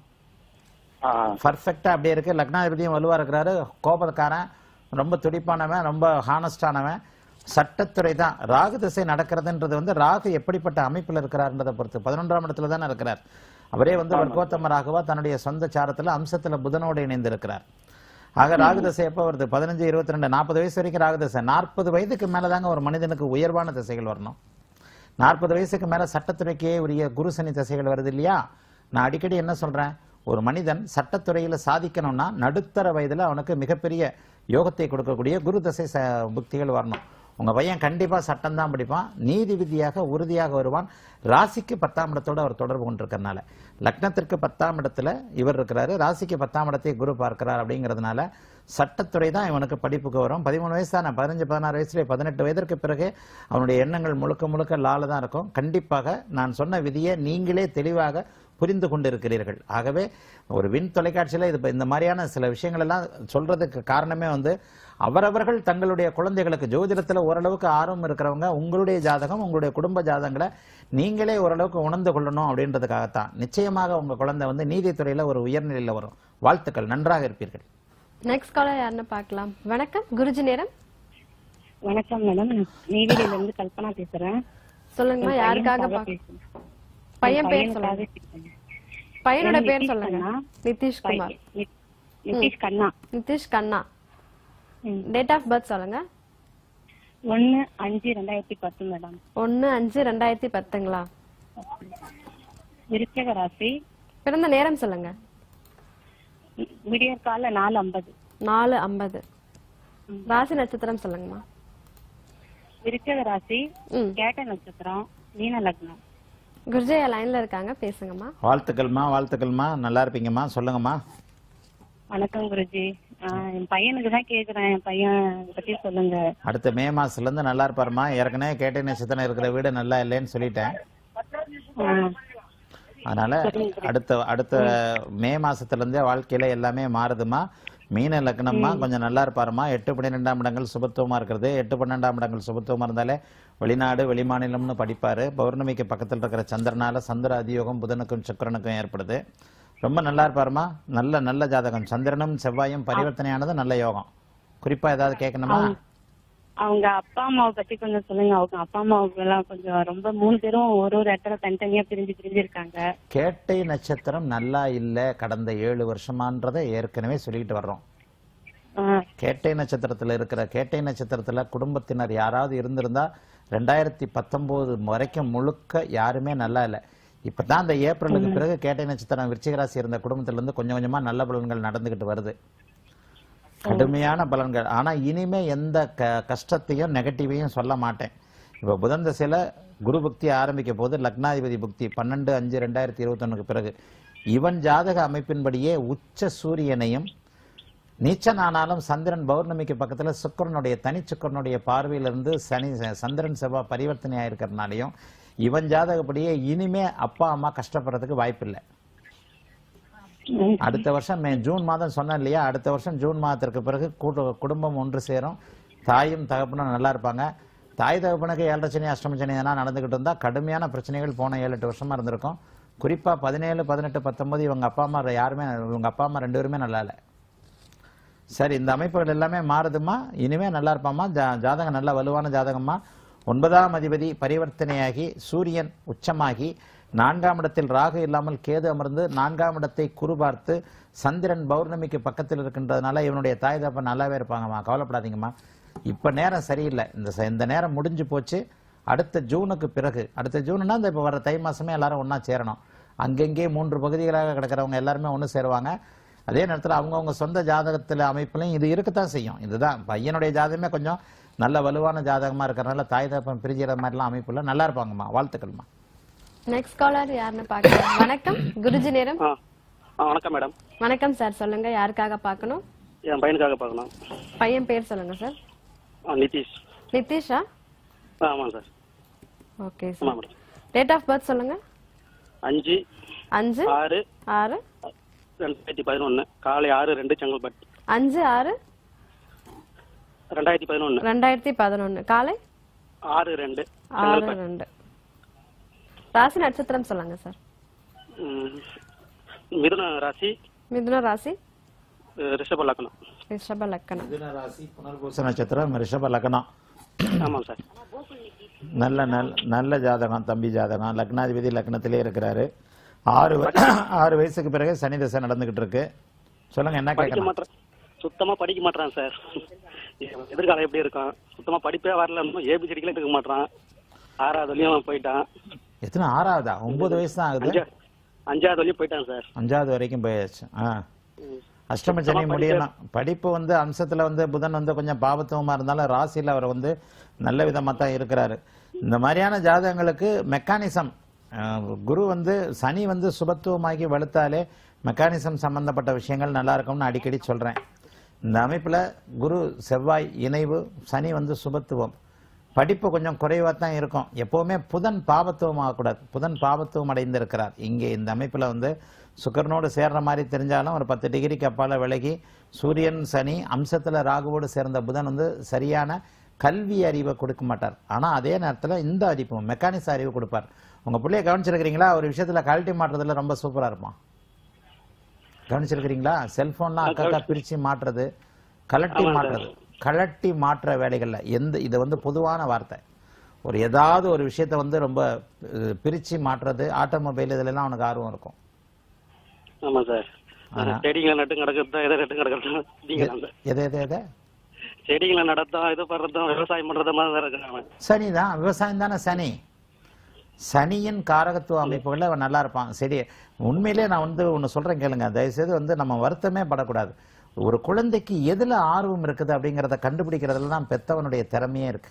ஆ பர்ஃபெக்டா அப்படியே இருக்கு லக்னாதிபதியும் வலுவா இருக்கிறாரு கோபக்காரன் ரொம்ப துடிப்பானவன் ரொம்ப ஹானஸ்டானவன் சட்டத்துறை தான் ராகு திசை நடக்கிறதுன்றது வந்து ராகு எப்படிப்பட்ட அமைப்பில் இருக்கிறார்ன்றதை பொறுத்து பதினொன்றாம் இடத்துல தானே இருக்கிறார் அவரே வந்து வர்க்கோத்தம ராகுவா தன்னுடைய சொந்த சாரத்துல அம்சத்துல புதனோடு இணைந்து இருக்கிறார் ஆக ராகு தசை எப்போ வருது பதினஞ்சு இருபத்தி ரெண்டு நாற்பது வயசு வரைக்கும் ராகு தசை நாற்பது வயதுக்கு மேலதாங்க ஒரு மனிதனுக்கு உயர்வான திசைகள் வரணும் நாற்பது வயசுக்கு மேல சட்டத்துறைக்கே உரிய குரு சனி தசைகள் வருது இல்லையா நான் அடிக்கடி என்ன சொல்றேன் ஒரு மனிதன் சட்டத்துறையில சாதிக்கணும்னா நடுத்தர வயதுல அவனுக்கு மிகப்பெரிய யோகத்தை கொடுக்கக்கூடிய குரு தசை ச- புக்திகள் வரணும் உங்க பையன் கண்டிப்பா சட்டம் தான் படிப்பான் நீதிபதியாக உறுதியாக வருவான் ராசிக்கு பத்தாம் இடத்தோட அவர் தொடர்பு கொண்டிருக்கறனால லக்னத்திற்கு பத்தாம் இடத்துல இவர் இருக்கிறாரு ராசிக்கு பத்தாம் இடத்தை குரு பார்க்கிறார் அப்படிங்கிறதுனால சட்டத்துறை தான் இவனுக்கு படிப்புக்கு வரும் பதிமூணு வயசு தான் பதினஞ்சு பதினாறு வயசுல பதினெட்டு வயதிற்கு பிறகு அவனுடைய எண்ணங்கள் முழுக்க முழுக்க லால தான் இருக்கும் கண்டிப்பாக நான் சொன்ன விதியை நீங்களே தெளிவாக புரிந்து கொண்டிருக்கிறீர்கள் ஆகவே ஒரு விண் தொலைக்காட்சியில இது இப்ப இந்த மாதிரியான சில விஷயங்கள் எல்லாம் சொல்றதுக்கு காரணமே வந்து அவரவர்கள் தங்களுடைய குழந்தைகளுக்கு ஜோதிடத்துல ஓரளவுக்கு ஆர்வம் இருக்கிறவங்க உங்களுடைய ஜாதகம் உங்களுடைய குடும்ப ஜாதகங்களை நீங்களே ஓரளவுக்கு உணர்ந்து கொள்ளணும் அப்படின்றதுக்காகத்தான் நிச்சயமாக உங்க குழந்தை வந்து நீதித்துறையில ஒரு உயர்நிலையில வரும் வாழ்த்துக்கள் நன்றாக இருப்பீர்கள் நெக்ஸ்ட் காலர் யாருன்னு பார்க்கலாம் வணக்கம் குருஜி நேரம் வணக்கம் மேடம் நெய்வேலியில இருந்து கல்பனா பேசுறேன் சொல்லுங்கம்மா என் யாருக்காக பையனுக்காக பார்க்க பேசுறேன். பையன் என் பேர் பையனுக்காக சொல்லுங்க பேசுறேன். பையனோட என் பேர் நிதிஷ் சொல்லுங்க அண்ணா. நிதிஷ்குமார் பையன் நி- நிதிஷ் கண்ணா நிதிஷ் கண்ணா டேட் ஆஃப் பர்த் சொல்லுங்க ஒன்னு அஞ்சு ரெண்டாயிரத்தி பத்து மேடம் ஒன்னு அஞ்சு ரெண்டாயிரத்தி பத்துங்களா விருச்சக ராசி பிறந்த நேரம் சொல்லுங்க விடியற் கால நாலு ஐம்பது நாலு ஐம்பது ராசி நட்சத்திரம் சொல்லுங்கம்மா விருச்சக ராசி ம். கேட்ட நட்சத்திரம் மீன லக்னம் குருஜயா லைன்ல இருக்காங்க பேசுங்கம்மா வாழ்த்துக்கள்மா வாழ்த்துக்கள்மா நல்லா இருப்பீங்கம்மா சொல்லுங்கம்மா வணக்கம் குருஜி ஆஹ் என் பையனுக்கு தான் கேக்குறேன் என் பையன் பத்தி சொல்லுங்க அடுத்த மே மாசத்துல இருந்து நல்லா இருப்பாருமா ஏற்கனவே கேட்டை நட்சத்திரம் இருக்கிற வீடு நல்லா இல்லைன்னு சொல்லிட்டேன் ஆஹ் அதனால அடுத்த அடுத்த மே மாசத்துல இருந்தே வாழ்க்கையில எல்லாமே மாறுதுமா மீன லக்னம்மா கொஞ்சம் நல்லா இருப்பாருமா எட்டு பன்னிரெண்டாம் இடங்கள் சுபத்துவமா இருக்கிறது எட்டு பன்னெண்டாம் இடங்கள் சுபத்துவமா இருந்தாலே வெளிநாடு வெளிமாநிலம்னு படிப்பாரு பௌர்ணமிக்கு பக்கத்தில் இருக்கிற சந்திரனால சந்திர அதியோகம் புதனுக்கும் சுக்கிரனுக்கும் ஏற்படுது ரொம்ப நல்லா இருப்பாருமா நல்ல நல்ல ஜாதகம் சந்திரனும் செவ்வாயும் பரிவர்த்தனையானது நல்ல யோகம் குறிப்பா ஏதாவது கேட்கணுமா அவங்க அப்பா அம்மாவை பத்தி கொஞ்சம் சொல்லுங்க அவங்க அப்பா அம்மாவுக்கு எல்லாம் கொஞ்சம் ரொம்ப மூணு பேரும் ஒரு ஒரு இடத்துல தனித்தனியா பிரிஞ்சு பிரிஞ்சு இருக்காங்க கேட்டை நட்சத்திரம் நல்லா இல்ல கடந்த ஏழு வருஷமான்றதை ஏற்கனவே சொல்லிட்டு வர்றோம் ஆஹ் கேட்டை நட்சத்திரத்துல இருக்கிற கேட்டை நட்சத்திரத்துல குடும்பத்தினர் யாராவது இருந்திருந்தா ரெண்டாயிரத்தி பத்தொன்பது வரைக்கும் முழுக்க யாருமே நல்லா இல்லை இப்பதான் அந்த ஏப்ரலுக்கு பிறகு கேட்டை நட்சத்திரம் விருச்சிக ராசி இருந்த குடும்பத்துல இருந்து கொஞ்சம் கொஞ்சமா நல்ல பலன்கள் நடந்துகிட்டு வருது கடுமையான பலன்கள் ஆனா இனிமே எந்த க கஷ்டத்தையும் நெகட்டிவையும் சொல்ல மாட்டேன் இப்போ புதன் தசையில குரு புக்தி ஆரம்பிக்க போது லக்னாதிபதி புக்தி பன்னெண்டு அஞ்சு ரெண்டாயிரத்தி இருபத்தொன்னுக்கு பிறகு இவன் ஜாதக அமைப்பின்படியே உச்ச சூரியனையும் நீச்சனானாலும் சந்திரன் பௌர்ணமிக்கு பக்கத்துல சுக்கிரனுடைய தனி சுக்கிரனுடைய பார்வையிலிருந்து சனி சந்திரன் செவ்வாய் பரிவர்த்தனை ஆயிருக்கிறதுனாலையும் இவன் ஜாதகப்படியே இனிமே அப்பா அம்மா கஷ்டப்படுறதுக்கு வாய்ப்பில்லை அடுத்த வருஷம் மே ஜூன் மாதம் சொன்னேன் இல்லையா அடுத்த வருஷம் ஜூன் மாதத்திற்கு பிறகு கூட்டு குடும்பம் ஒன்று சேரும் தாயும் தகப்பனும் நல்லா இருப்பாங்க தாய் தகப்பனுக்கு ஏழரை சனி அஷ்டம சனி எதனா நடந்துகிட்டு இருந்தா கடுமையான பிரச்சனைகள் போன ஏழு எட்டு வருஷமா இருந்திருக்கும் குறிப்பா பதினேழு பதினெட்டு பத்தொன்பது இவங்க அப்பா அம்மா யாருமே இவங்க அப்பா அம்மா ரெண்டு பேருமே நல்லா இல்லை சரி இந்த அமைப்புகள் எல்லாமே மாறுதுமா இனிமே நல்லா இருப்பாம்மா ஜா- ஜாதகம் நல்ல வலுவான ஜாதகம்மா ஒன்பதாம் அதிபதி பரிவர்த்தனையாகி சூரியன் உச்சமாகி நான்காம் இடத்தில் ராகு இல்லாமல் கேது அமர்ந்து நான்காம் இடத்தை குரு பார்த்து சந்திரன் பௌர்ணமிக்கு பக்கத்தில் இருக்கின்றதுனால இவனுடைய தாய் தப்ப நல்லாவே இருப்பாங்கம்மா கவலைப்படாதீங்கம்மா இப்ப நேரம் சரியில்லை இந்த ச- இந்த நேரம் முடிஞ்சு போச்சு அடுத்த ஜூனுக்கு பிறகு அடுத்த ஜூன்னா இந்த இப்போ வர தை மாசமே எல்லாரும் ஒண்ணா சேரணும் அங்கங்கே மூன்று பகுதிகளாக கிடக்கிறவங்க எல்லாருமே ஒன்று சேருவாங்க அதே நேரத்தில் அவங்கவுங்க சொந்த ஜாதகத்தில் அமைப்புலையும் இது இருக்கத்தான் செய்யும் இதுதான் பையனுடைய ஜாதகமே கொஞ்சம் நல்ல வலுவான ஜாதகமா இருக்கிறனால தாய் தகப்பன் பிரிஞ்சிற மாதிரிலாம் அமைப்புல நல்லா இருப்பாங்கம்மா வாழ்த்துக்கள்மா நெக்ஸ்ட் காலர் யாருன்னு பார்க்கலாம் வணக்கம் குருஜி நேரம் ஆ ஆ வணக்கம் மேடம் வணக்கம் சார் சொல்லுங்க யாருக்காக பார்க்கணும் என் பையனுக்காக பார்க்கணும் பையன் பேர் சொல்லுங்க சார் ஆ நிதிஷ் நிதிஷா ஆ ஆமாம் சார் ஓகே ஆமாம் sir madam date of birth சொல்லுங்க அஞ்சு அஞ்சு ஆறு ஆறு ரெண்டாயிரத்தி பதினொன்று காலை ஆறு ரெண்டு செங்கல்பட்டு அஞ்சு ஆறு ரெண்டாயிரத்தி பதினொன்று ரெண்டாயிரத்தி பதினொன்னு காலை ஆறு ரெண்டு ஆறு செங்கல்பட்டு ரெண்டு ராசி நட்சத்திரம் சொல்லுங்க சார் ம், மிதுன ராசி மிதுன ராசி அஹ், ரிஷப லக்னம் ரிஷப லக்கணம் மிதுன ராசி புனர்பூச நட்சத்திரம் ரிஷப லக்னம் ஆமாம் சார் நல்ல நல்ல நல்ல ஜாதகம் தம்பி ஜாதகம் லக்னாதிபதி லக்னத்திலே இருக்கிறாரு ஆறு வ- ஆறு வயசுக்கு பிறகு சனி தசை நடந்துகிட்டு இருக்கு சொல்லுங்க என்ன படிக்க கேட்கணும் மாட்டேன் சுத்தமா படிக்க மாட்டான் சார் எதிர்காலம் எப்படி இருக்கும் சுத்தமா படிப்பே வரல ஏபிசிடிக்கல எடுக்க மாட்டான் ஆறாவதுலயும் போயிட்டான் எத்தனை ஆறாவதா ஒன்பது வயசு தான் ஆகுது அஞ்சா அஞ்சாவதுலயும் போயிட்டான் சார் அஞ்சாவது வரைக்கும் போயாச்சு ஆ அஷ்டம சனி சுத்தமா முடியணும் படிப்பு வந்து அம்சத்துல வந்து புதன் வந்து கொஞ்சம் பாபத்துவமா இருந்தாலும் ராசியில அவர் வந்து நல்ல விதமா தான் இருக்கிறாரு இந்த மாதிரியான ஜாதகங்களுக்கு மெக்கானிசம் குரு வந்து சனி வந்து சுபத்துவமாகி வலுத்தாலே மெக்கானிசம் சம்பந்தப்பட்ட விஷயங்கள் நல்லா இருக்கும்னு அடிக்கடி சொல்றேன் இந்த அமைப்புல குரு செவ்வாய் இணைவு சனி வந்து சுபத்துவம் படிப்பு கொஞ்சம் குறைவா தான் இருக்கும் எப்பவுமே புதன் பாபத்துவம் ஆகக்கூடாது புதன் பாபத்துவம் அடைந்திருக்கிறார் இங்கே இந்த அமைப்புல வந்து சுக்கரனோடு சேர்ற மாதிரி தெரிஞ்சாலும் ஒரு பத்து டிகிரிக்கு அப்பால விலகி சூரியன் சனி அம்சத்துல ராகுவோடு சேர்ந்த புதன் வந்து சரியான கல்வி அறிவை கொடுக்க மாட்டார் ஆனா அதே நேரத்துல இந்த அறிவு மெக்கானிக்ஸ் அறிவு கொடுப்பார் உங்க பிள்ளைய கவனிச்சிருக்கிறீங்களா ஒரு விஷயத்துல கழட்டி மாட்டுறதுல ரொம்ப சூப்பரா இருப்பான் கவனிச்சிருக்கிறீங்களா செல்போன்லாம் அக்கா பிரிச்சு மாட்டுறது கலட்டி ஆமாம் சார். மாட்டுறது கலட்டி மாற்ற வேலைகள்ல எந்த இது வந்து பொதுவான வார்த்தை ஒரு ஏதாவது ஒரு விஷயத்த வந்து ரொம்ப அஹ், பிரிச்சு மாட்டுறது ஆட்டோமொபைல் இதுல எல்லாம் அவனுக்கு ஆர்வம் இருக்கும் ஆமா சார் ஆனா செடிகளை நட்டு கிடக்கிறதா எதை நட்டு கிடக்கிறதா நீங்க அந்த எது எது எது செடிகளை நடத்தும் இது பண்றதும் விவசாயம் பண்றது மாதிரி தான் இருக்கிறாங்க சனி தான் விவசாயம் தானே சனி சனியின் காரகத்துவ அமைப்புகளில் அவன் நல்லா இருப்பான் சரி உண்மையிலே நான் வந்து ஒன்று சொல்கிறேன் கேளுங்க தயவுசெய்து வந்து நம்ம வருத்தமே படக்கூடாது ஒரு குழந்தைக்கு எதில் ஆர்வம் இருக்குது அப்படிங்கிறத கண்டுபிடிக்கிறதுல தான் பெத்தவனுடைய திறமையே இருக்கு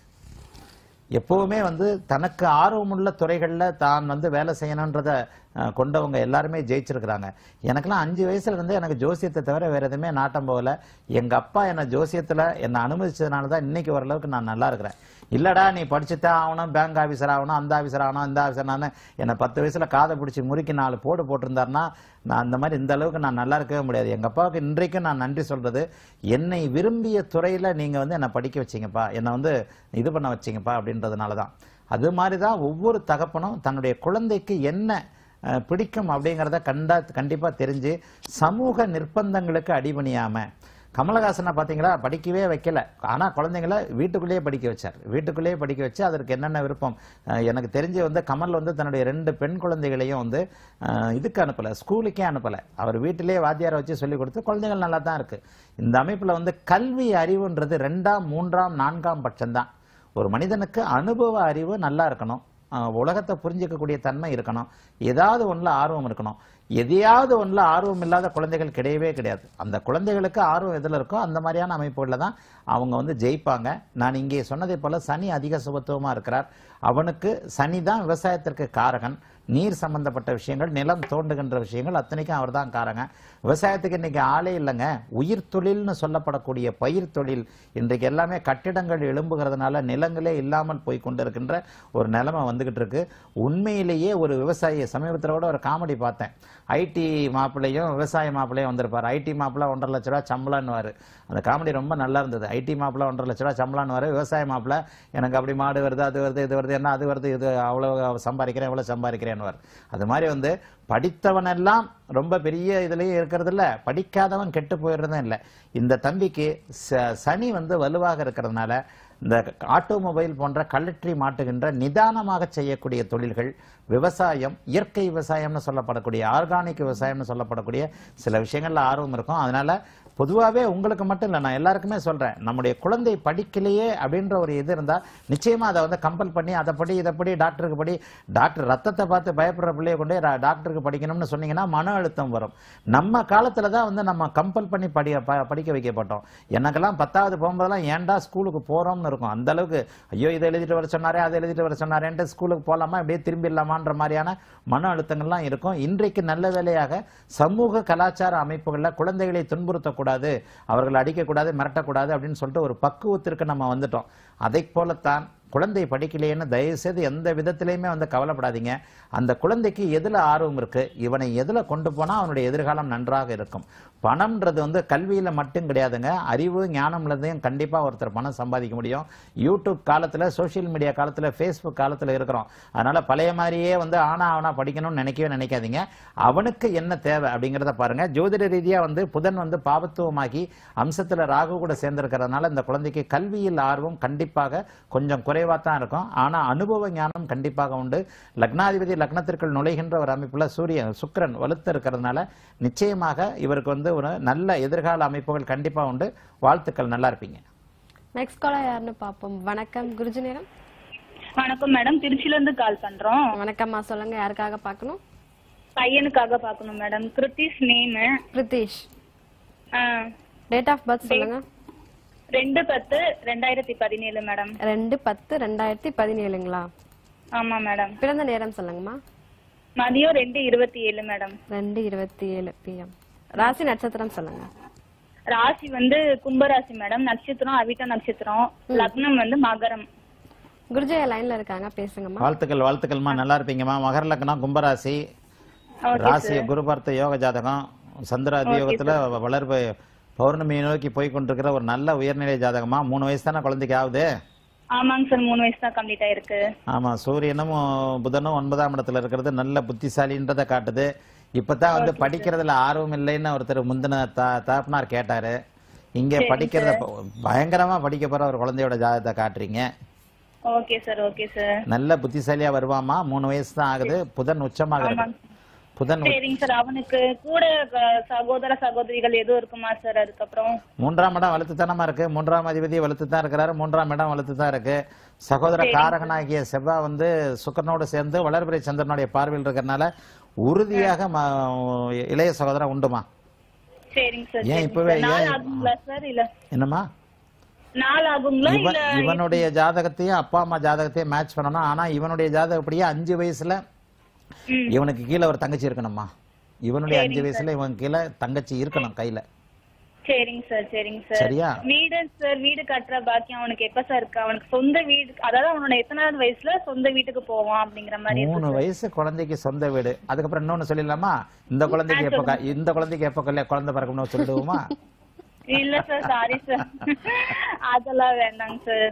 எப்பவுமே வந்து தனக்கு ஆர்வமுள்ள துறைகளில் தான் வந்து வேலை செய்யணுன்றத அஹ், கொண்டவங்க எல்லாருமே ஜெயிச்சிருக்கிறாங்க எனக்கெல்லாம் அஞ்சு வயசுல இருந்து எனக்கு ஜோசியத்தை தவிர வேற எதுவுமே நாட்டம் போகல எங்க அப்பா என்னை ஜோசியத்துல என்னை அனுமதிச்சதுனால தான் இன்னைக்கு ஓரளவுக்கு நான் நல்லா இருக்கிறேன் இல்லடா நீ படிச்சுதான் ஆகணும் பேங்க் ஆஃபீஸர் ஆகணும் அந்த ஆஃபீஸர் ஆகணும் இந்த ஆஃபீஸர் நான் என்னை பத்து வயசுல காதை பிடிச்சி முறுக்கி நாலு போடு போட்டிருந்தாருன்னா நான் அந்த மாதிரி இந்த அளவுக்கு நான் நல்லா இருக்கவே முடியாது எங்க அப்பாவுக்கு இன்றைக்கும் நான் நன்றி சொல்றது என்னை விரும்பிய துறையில நீங்க வந்து என்னை படிக்க வச்சீங்கப்பா என்னை வந்து இது பண்ண வச்சீங்கப்பா அப்படின்றதுனால தான் அது மாதிரி தான் ஒவ்வொரு தகப்பனும் தன்னுடைய குழந்தைக்கு என்ன அஹ், பிடிக்கும் அப்படிங்கிறத கண்டா கண்டிப்பா தெரிஞ்சு சமூக நிர்பந்தங்களுக்கு அடிபணியாம கமலஹாசனை பார்த்தீங்களா படிக்கவே வைக்கல ஆனால் குழந்தைங்கள வீட்டுக்குள்ளேயே படிக்க வச்சார் வீட்டுக்குள்ளேயே படிக்க வச்சு அதற்கு என்னென்ன விருப்பம் அஹ் எனக்கு தெரிஞ்சு வந்து கமல் வந்து தன்னுடைய ரெண்டு பெண் குழந்தைகளையும் வந்து அஹ் இதுக்கு அனுப்பலை ஸ்கூலுக்கே அனுப்பலை அவர் வீட்டிலேயே வாத்தியாரை வச்சு சொல்லி கொடுத்து குழந்தைகள் நல்லா தான் இருக்கு இந்த அமைப்பில் வந்து கல்வி அறிவுன்றது ரெண்டாம் மூன்றாம் நான்காம் பட்சம்தான் ஒரு மனிதனுக்கு அனுபவ அறிவு நல்லா இருக்கணும் அஹ் உலகத்தை புரிஞ்சிக்கக்கூடிய தன்மை இருக்கணும் ஏதாவது ஒண்ணுல ஆர்வம் இருக்கணும் எதையாவது ஒண்ணுல ஆர்வம் இல்லாத குழந்தைகள் கிடையவே கிடையாது அந்த குழந்தைகளுக்கு ஆர்வம் எதுல இருக்கோ அந்த மாதிரியான அமைப்புகளில் தான் அவங்க வந்து ஜெயிப்பாங்க நான் இங்கே சொன்னதை போல சனி அதிக சுபத்துவமா இருக்கிறார் அவனுக்கு சனி தான் விவசாயத்திற்கு காரகன் நீர் சம்பந்தப்பட்ட விஷயங்கள் நிலம் தோண்டுகின்ற விஷயங்கள் அத்தனைக்கும் அவர் தான் காரங்க விவசாயத்துக்கு இன்னைக்கு ஆளே இல்லைங்க உயிர் தொழில்னு சொல்லப்படக்கூடிய பயிர் தொழில் இன்றைக்கு எல்லாமே கட்டிடங்கள் எழும்புகிறதுனால நிலங்களே இல்லாமல் போய் கொண்டிருக்கின்ற ஒரு நிலைமை வந்துகிட்டு இருக்கு உண்மையிலேயே ஒரு விவசாயி சமீபத்தில் கூட ஒரு காமெடி பார்த்தேன் ஐடி மாப்பிள்ளையும் விவசாய மாப்பிள்ளையும் வந்திருப்பார் ஐடி மாப்பிள்ளை ஒன்றரை லட்ச ரூபா சம்பளம்னுவாரு அந்த காமெடி ரொம்ப நல்லா இருந்தது ஐடி மாப்பிள்ளை ஒன்றரை லட்ச ரூபா சம்பளம்னு விவசாய மாப்பிள்ளை எனக்கு அப்படி மாடு வருது அது வருது இது வருது என்ன அது வருது இது அவ்வளோ சம்பாதிக்கிறேன் இவ்வளோ சம்பாதிக்கிறேன்னு அது மாதிரி வந்து படித்தவன் எல்லாம் ரொம்ப பெரிய இதுலயும் இருக்கிறது இல்ல படிக்காதவன் கெட்டு போயிடுறதும் இல்லை இந்த தம்பிக்கு ச- சனி வந்து வலுவாக இருக்கிறதுனால இந்த ஆட்டோமொபைல் போன்ற கலெக்டரி மாட்டுகின்ற நிதானமாக செய்யக்கூடிய தொழில்கள் விவசாயம் இயற்கை விவசாயம்னு சொல்லப்படக்கூடிய ஆர்கானிக் விவசாயம்னு சொல்லப்படக்கூடிய சில விஷயங்கள்ல ஆர்வம் இருக்கும் அதனால பொதுவாகவே உங்களுக்கு மட்டும் இல்லை நான் எல்லாருக்குமே சொல்றேன் நம்முடைய குழந்தை படிக்கலையே அப்படின்ற ஒரு இது இருந்தா நிச்சயமா அதை வந்து கம்பல் பண்ணி அதை படி இதை படி டாக்டருக்கு படி டாக்டர் ரத்தத்தை பார்த்து பயப்படுற பிள்ளைய கொண்டு போய் டா- டாக்டருக்கு படிக்கணும்னு சொன்னீங்கன்னா மன அழுத்தம் வரும் நம்ம காலத்துல தான் வந்து நம்ம கம்பல் பண்ணி படி ப- படிக்க வைக்கப்பட்டோம் எனக்கெல்லாம் பத்தாவது போகும்போதெல்லாம் ஏன்டா ஸ்கூலுக்கு போறோம்னு இருக்கும் அந்த அளவுக்கு ஐயோ இதை எழுதிட்டு வர சொன்னாரே அதை எழுதிட்டு வர சொன்னாரேன்ட்டு ஸ்கூலுக்கு போலாமா இப்படியே திரும்பிடலாமான்ற மாதிரியான மன அழுத்தங்கள்லாம் இருக்கும் இன்றைக்கு நல்ல வேலையாக சமூக கலாச்சார அமைப்புகளில் குழந்தைகளை துன்புறுத்தக்கூடாது அவர்களை அடிக்கக்கூடாது மிரட்டக்கூடாது அப்படின்னு சொல்லிட்டு ஒரு பக்குவத்திற்கு நம்ம வந்துட்டோம் அதை போலத்தான் குழந்தை படிக்கலையேன்னு தயவு செய்து எந்த விதத்திலையுமே வந்து கவலைப்படாதீங்க அந்த குழந்தைக்கு எதுல ஆர்வம் இருக்கு இவனை எதுல கொண்டு போனா அவனுடைய எதிர்காலம் நன்றாக இருக்கும் பணம்ன்றது வந்து கல்வியில மட்டும் கிடையாதுங்க அறிவு ஞானம் உள்ளதையும் கண்டிப்பா ஒருத்தர் பணம் சம்பாதிக்க முடியும் யூடியூப் காலத்துல சோஷியல் மீடியா காலத்துல ஃபேஸ்புக் காலத்துல இருக்கிறோம் அதனால பழைய மாதிரியே வந்து ஆனா அவனா படிக்கணும்னு நினைக்கவே நினைக்காதீங்க அவனுக்கு என்ன தேவை அப்படிங்கிறத பாருங்க ஜோதிட ரீதியா வந்து புதன் வந்து பாபத்துவமாகி அம்சத்துல ராகு கூட சேர்ந்திருக்கிறதுனால இந்த குழந்தைக்கு கல்வியில் ஆர்வம் கண்டிப்பாக கொஞ்சம் குறைவா தான் இருக்கும் ஆனா அனுபவ ஞானம் கண்டிப்பாக உண்டு லக்னாதிபதி லக்னத்திற்குள் நுழைகின்ற ஒரு அமைப்புல சூரியன் சுக்கிரன் வலுத்து இருக்கிறதுனால நிச்சயமாக இவருக்கு வந்து ஒரு நல்ல எதிர்கால அமைப்புகள் கண்டிப்பா உண்டு வாழ்த்துக்கள் நல்லா இருப்பீங்க நெக்ஸ்ட் காலர் யாருன்னு பார்ப்போம் வணக்கம் குருஜி நேரம் வணக்கம் மேடம் திருச்சில இருந்து கால் பண்றோம் வணக்கம்மா சொல்லுங்க யாருக்காக பார்க்கணும் பையனுக்காக பார்க்கணும் madam Kiruthish name Prithish date of birth சொல்லுங்க ரெண்டு பத்து ரெண்டாயிரத்தி பதினேழு மேடம் ரெண்டு பத்து ரெண்டாயிரத்தி பதினேழுங்களா ஆமா மேடம் பிறந்த நேரம் சொல்லுங்கம்மா மதியம் ரெண்டு இருபத்தி ஏழு மேடம் ரெண்டு இருபத்தி ஏழு பிஎம் ராசி நட்சத்திரம் சொல்லுங்க ராசி வந்து கும்பராசி மேடம் நட்சத்திரம் அவிட்ட நட்சத்திரம் லக்னம் வந்து மகரம் குருஜயா லைன்ல இருக்காங்க பேசுங்கம்மா வாழ்த்துக்கள் வாழ்த்துக்கள்மா நல்லா இருப்பீங்கம்மா மகர லக்னம் கும்பராசி Okay, ராசி sir. குருபார்த்த யோக ஜாதகம் சந்திர அதியோகத்துல வளர்ப்பு பௌர்ணமியை நோக்கி போய் கொண்டிருக்கிற ஒரு நல்ல உயர்நிலை ஜாதகமா மூணு வயசு தானே குழந்தைக்கு ஆகுது ஆமாங்க சார் மூணு வயசு தான் கம்ப்ளீட் ஆயிருக்கு ஆமா சூரியனும் புதனும் ஒன்பதாம் இடத்துல இருக்கிறது நல்ல புத்திசாலின்றதை காட்டுது இப்பதான் வந்து படிக்கிறதுல ஆர்வம் இல்லைன்னு ஒருத்தர் முந்தின தா தாப்பனார் கேட்டாரு இங்க சரி, படிக்கிறத sir. ப- பயங்கரமா படிக்க போற ஒரு குழந்தையோட ஜாதகத்தை காட்டுறீங்க ஓகே சார் ஓகே சார் நல்ல புத்திசாலியா வருவாமா மூணு வயசு தான் ஆகுது புதன் உச்சமாகிறது ஆமாங்க புதன் உச்ச- சரிங்க சார் அவனுக்கு கூட அஹ், சகோதர சகோதரிகள் எதுவும் இருக்குமா சார் அதுக்கப்புறம் மூன்றாம் இடம் வலுத்துத்தனமா இருக்கு மூன்றாம் அதிபதி வலுத்து தான் இருக்கிறாரு மூன்றாம் இடம் வலுத்து தான் இருக்கு சகோதர சரிங்க. காரகனாகிய செவ்வாய் வந்து சுக்கரனோடு சேர்ந்து வளர்பிறை சந்திரனுடைய பார்வையில் இருக்கிறதுனால உறுதியாக ம- இளைய சகோதரன் உண்டுமா சரிங்க சார் ஏன் சரிங்க இப்பவே சார். நாள் ஏன் ஆகுங்களா சார் இல்ல என்னம்மா நாள் ஆகுங்களா இவன் இல்ல இவனுடைய ஜாதகத்தையும் அப்பா அம்மா ஜாதகத்தையும் மேட்ச் பண்ணணும் ஆனா இவனுடைய ஜாதகப்படியே அஞ்சு வயசுல ம். இவனுக்கு கீழே ஒரு தங்கச்சி இருக்கணும்மா இவனுடைய அஞ்சு சரிங்க வயசுல இவன் கீழே தங்கச்சி இருக்கணும் கையில சரிங்க சார் சரிங்க சார் சரியா? வீடு சார் வீடு கட்டுற பாக்கியம் அவனுக்கு எப்ப சார் இருக்கு அவனுக்கு சொந்த வீடு அதாவது அவனோட எத்தனாவது வயசுல சொந்த வீட்டுக்கு போவான் அப்படிங்கிற மாதிரி இருக்கு மூணு வயசு குழந்தைக்கு சொந்த வீடு அதுக்கப்புறம் இன்னொன்னு சொல்லிடலாமா இந்த குழந்தைக்கு எப்ப க- இந்த குழந்தைக்கு எப்ப கல்யாணம் குழந்தை பிறக்கணும்னு சொல்லிடுவோமா இல்ல சார் சாரி சார் அதெல்லாம் வேண்டாங்க சார்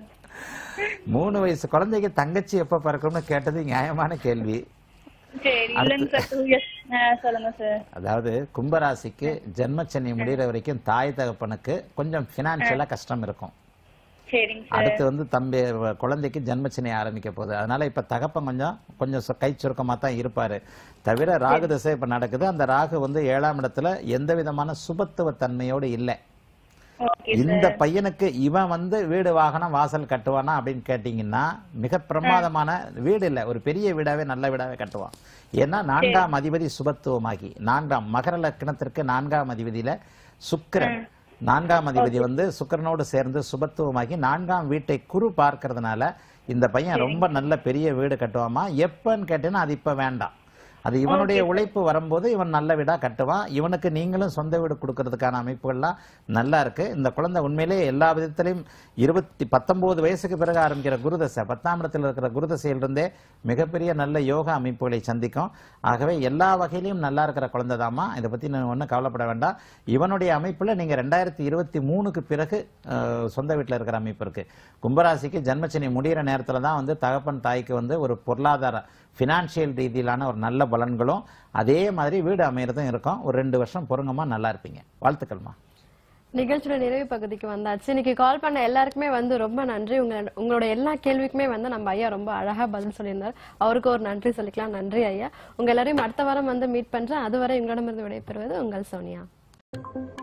மூணு வயசு குழந்தைக்கு தங்கச்சி எப்ப பிறக்கணும்னு கேட்டது நியாயமான கேள்வி சரி இல்லைங்க சார் டூ இயர்ஸ் சொல்லுங்க சார் அதாவது கும்பராசிக்கு ஜென்மச்சனி முடிகிற வரைக்கும் தாய் தகப்பனுக்கு கொஞ்சம் பினான்சியலா கஷ்டம் இருக்கும் சரிங்க சார் அடுத்து வந்து தம்பி வ- குழந்தைக்கு ஜென்மச்சனி ஆரம்பிக்க போகுது அதனால இப்ப தகப்பன் கொஞ்சம் கொஞ்சம் சு- கை சுருக்கமா தான் இருப்பாரு தவிர ராகு திசை இப்ப நடக்குது அந்த ராகு வந்து ஏழாம் இடத்துல எந்த விதமான சுபத்துவ தன்மையோடு இல்லை ஓகே இந்த பையனுக்கு இவன் வந்து வீடு வாகனம் வாசல் கட்டுவானா அப்படின்னு கேட்டீங்கன்னா மிக பிரமாதமான வீடு இல்ல ஒரு பெரிய வீடாவே நல்ல வீடாவே கட்டுவான் ஏன்னா நான்காம் அதிபதி சுபத்துவமாகி நான்காம் மகர லக்னத்திற்கு நான்காம் அதிபதியில சுக்கிரன் நான்காம் அதிபதி வந்து சுக்கிரனோடு சேர்ந்து சுபத்துவமாகி நான்காம் வீட்டை குரு பார்க்கறதுனால இந்த பையன் ரொம்ப நல்ல பெரிய வீடு கட்டுவாமா எப்பன்னு கேட்டீங்கன்னா அது இப்ப வேண்டாம் அது இவனுடைய உழைப்பு வரும்போது இவன் நல்ல வீடா கட்டுவான் இவனுக்கு நீங்களும் சொந்த வீடு கொடுக்கறதுக்கான அமைப்புகள்லாம் நல்லா இருக்கு இந்த குழந்தை உண்மையிலே எல்லா விதத்திலையும் இருபத்தி பத்தொன்பது வயசுக்கு பிறகு ஆரம்பிக்கிற குருதசை பத்தாம் இடத்துல இருக்கிற குருதசையிலிருந்தே மிகப்பெரிய நல்ல யோகா அமைப்புகளை சந்திக்கும் ஆகவே எல்லா வகையிலையும் நல்லா இருக்கிற குழந்தை தாமா இதை பத்தி நான் ஒன்றும் கவலைப்பட வேண்டாம் இவனுடைய அமைப்புல நீங்க ரெண்டாயிரத்தி இருபத்தி மூணுக்கு பிறகு அஹ், சொந்த வீட்டில் இருக்கிற அமைப்பு இருக்கு கும்பராசிக்கு ஜன்மச்சனி முடிகிற நேரத்துல தான் வந்து தகப்பன் தாய்க்கு வந்து ஒரு பொருளாதார ஃபினான்ஷியல் ரீதியிலான ஒரு நல்ல பலன்களும் அதே மாதிரி வீடு அமையறதும் இருக்கும் ஒரு ரெண்டு வருஷம் பொறுங்கம்மா நல்லா இருப்பீங்க வாழ்த்துக்கள்மா நிகழ்ச்சியோட நிறைவு பகுதிக்கு வந்தாச்சு இன்னைக்கு கால் பண்ண எல்லாருக்குமே வந்து ரொம்ப நன்றி உங்க உங்களோட எல்லா கேள்விக்குமே வந்து நம்ம ஐயா ரொம்ப அழகா பதில் சொல்லியிருந்தார் அவருக்கு ஒரு நன்றி சொல்லிக்கலாம் நன்றி ஐயா உங்க எல்லாரையும் அடுத்த வாரம் வந்து மீட் பண்றேன் அதுவரை உங்களிடமிருந்து விடைபெறுவது உங்கள் சோனியா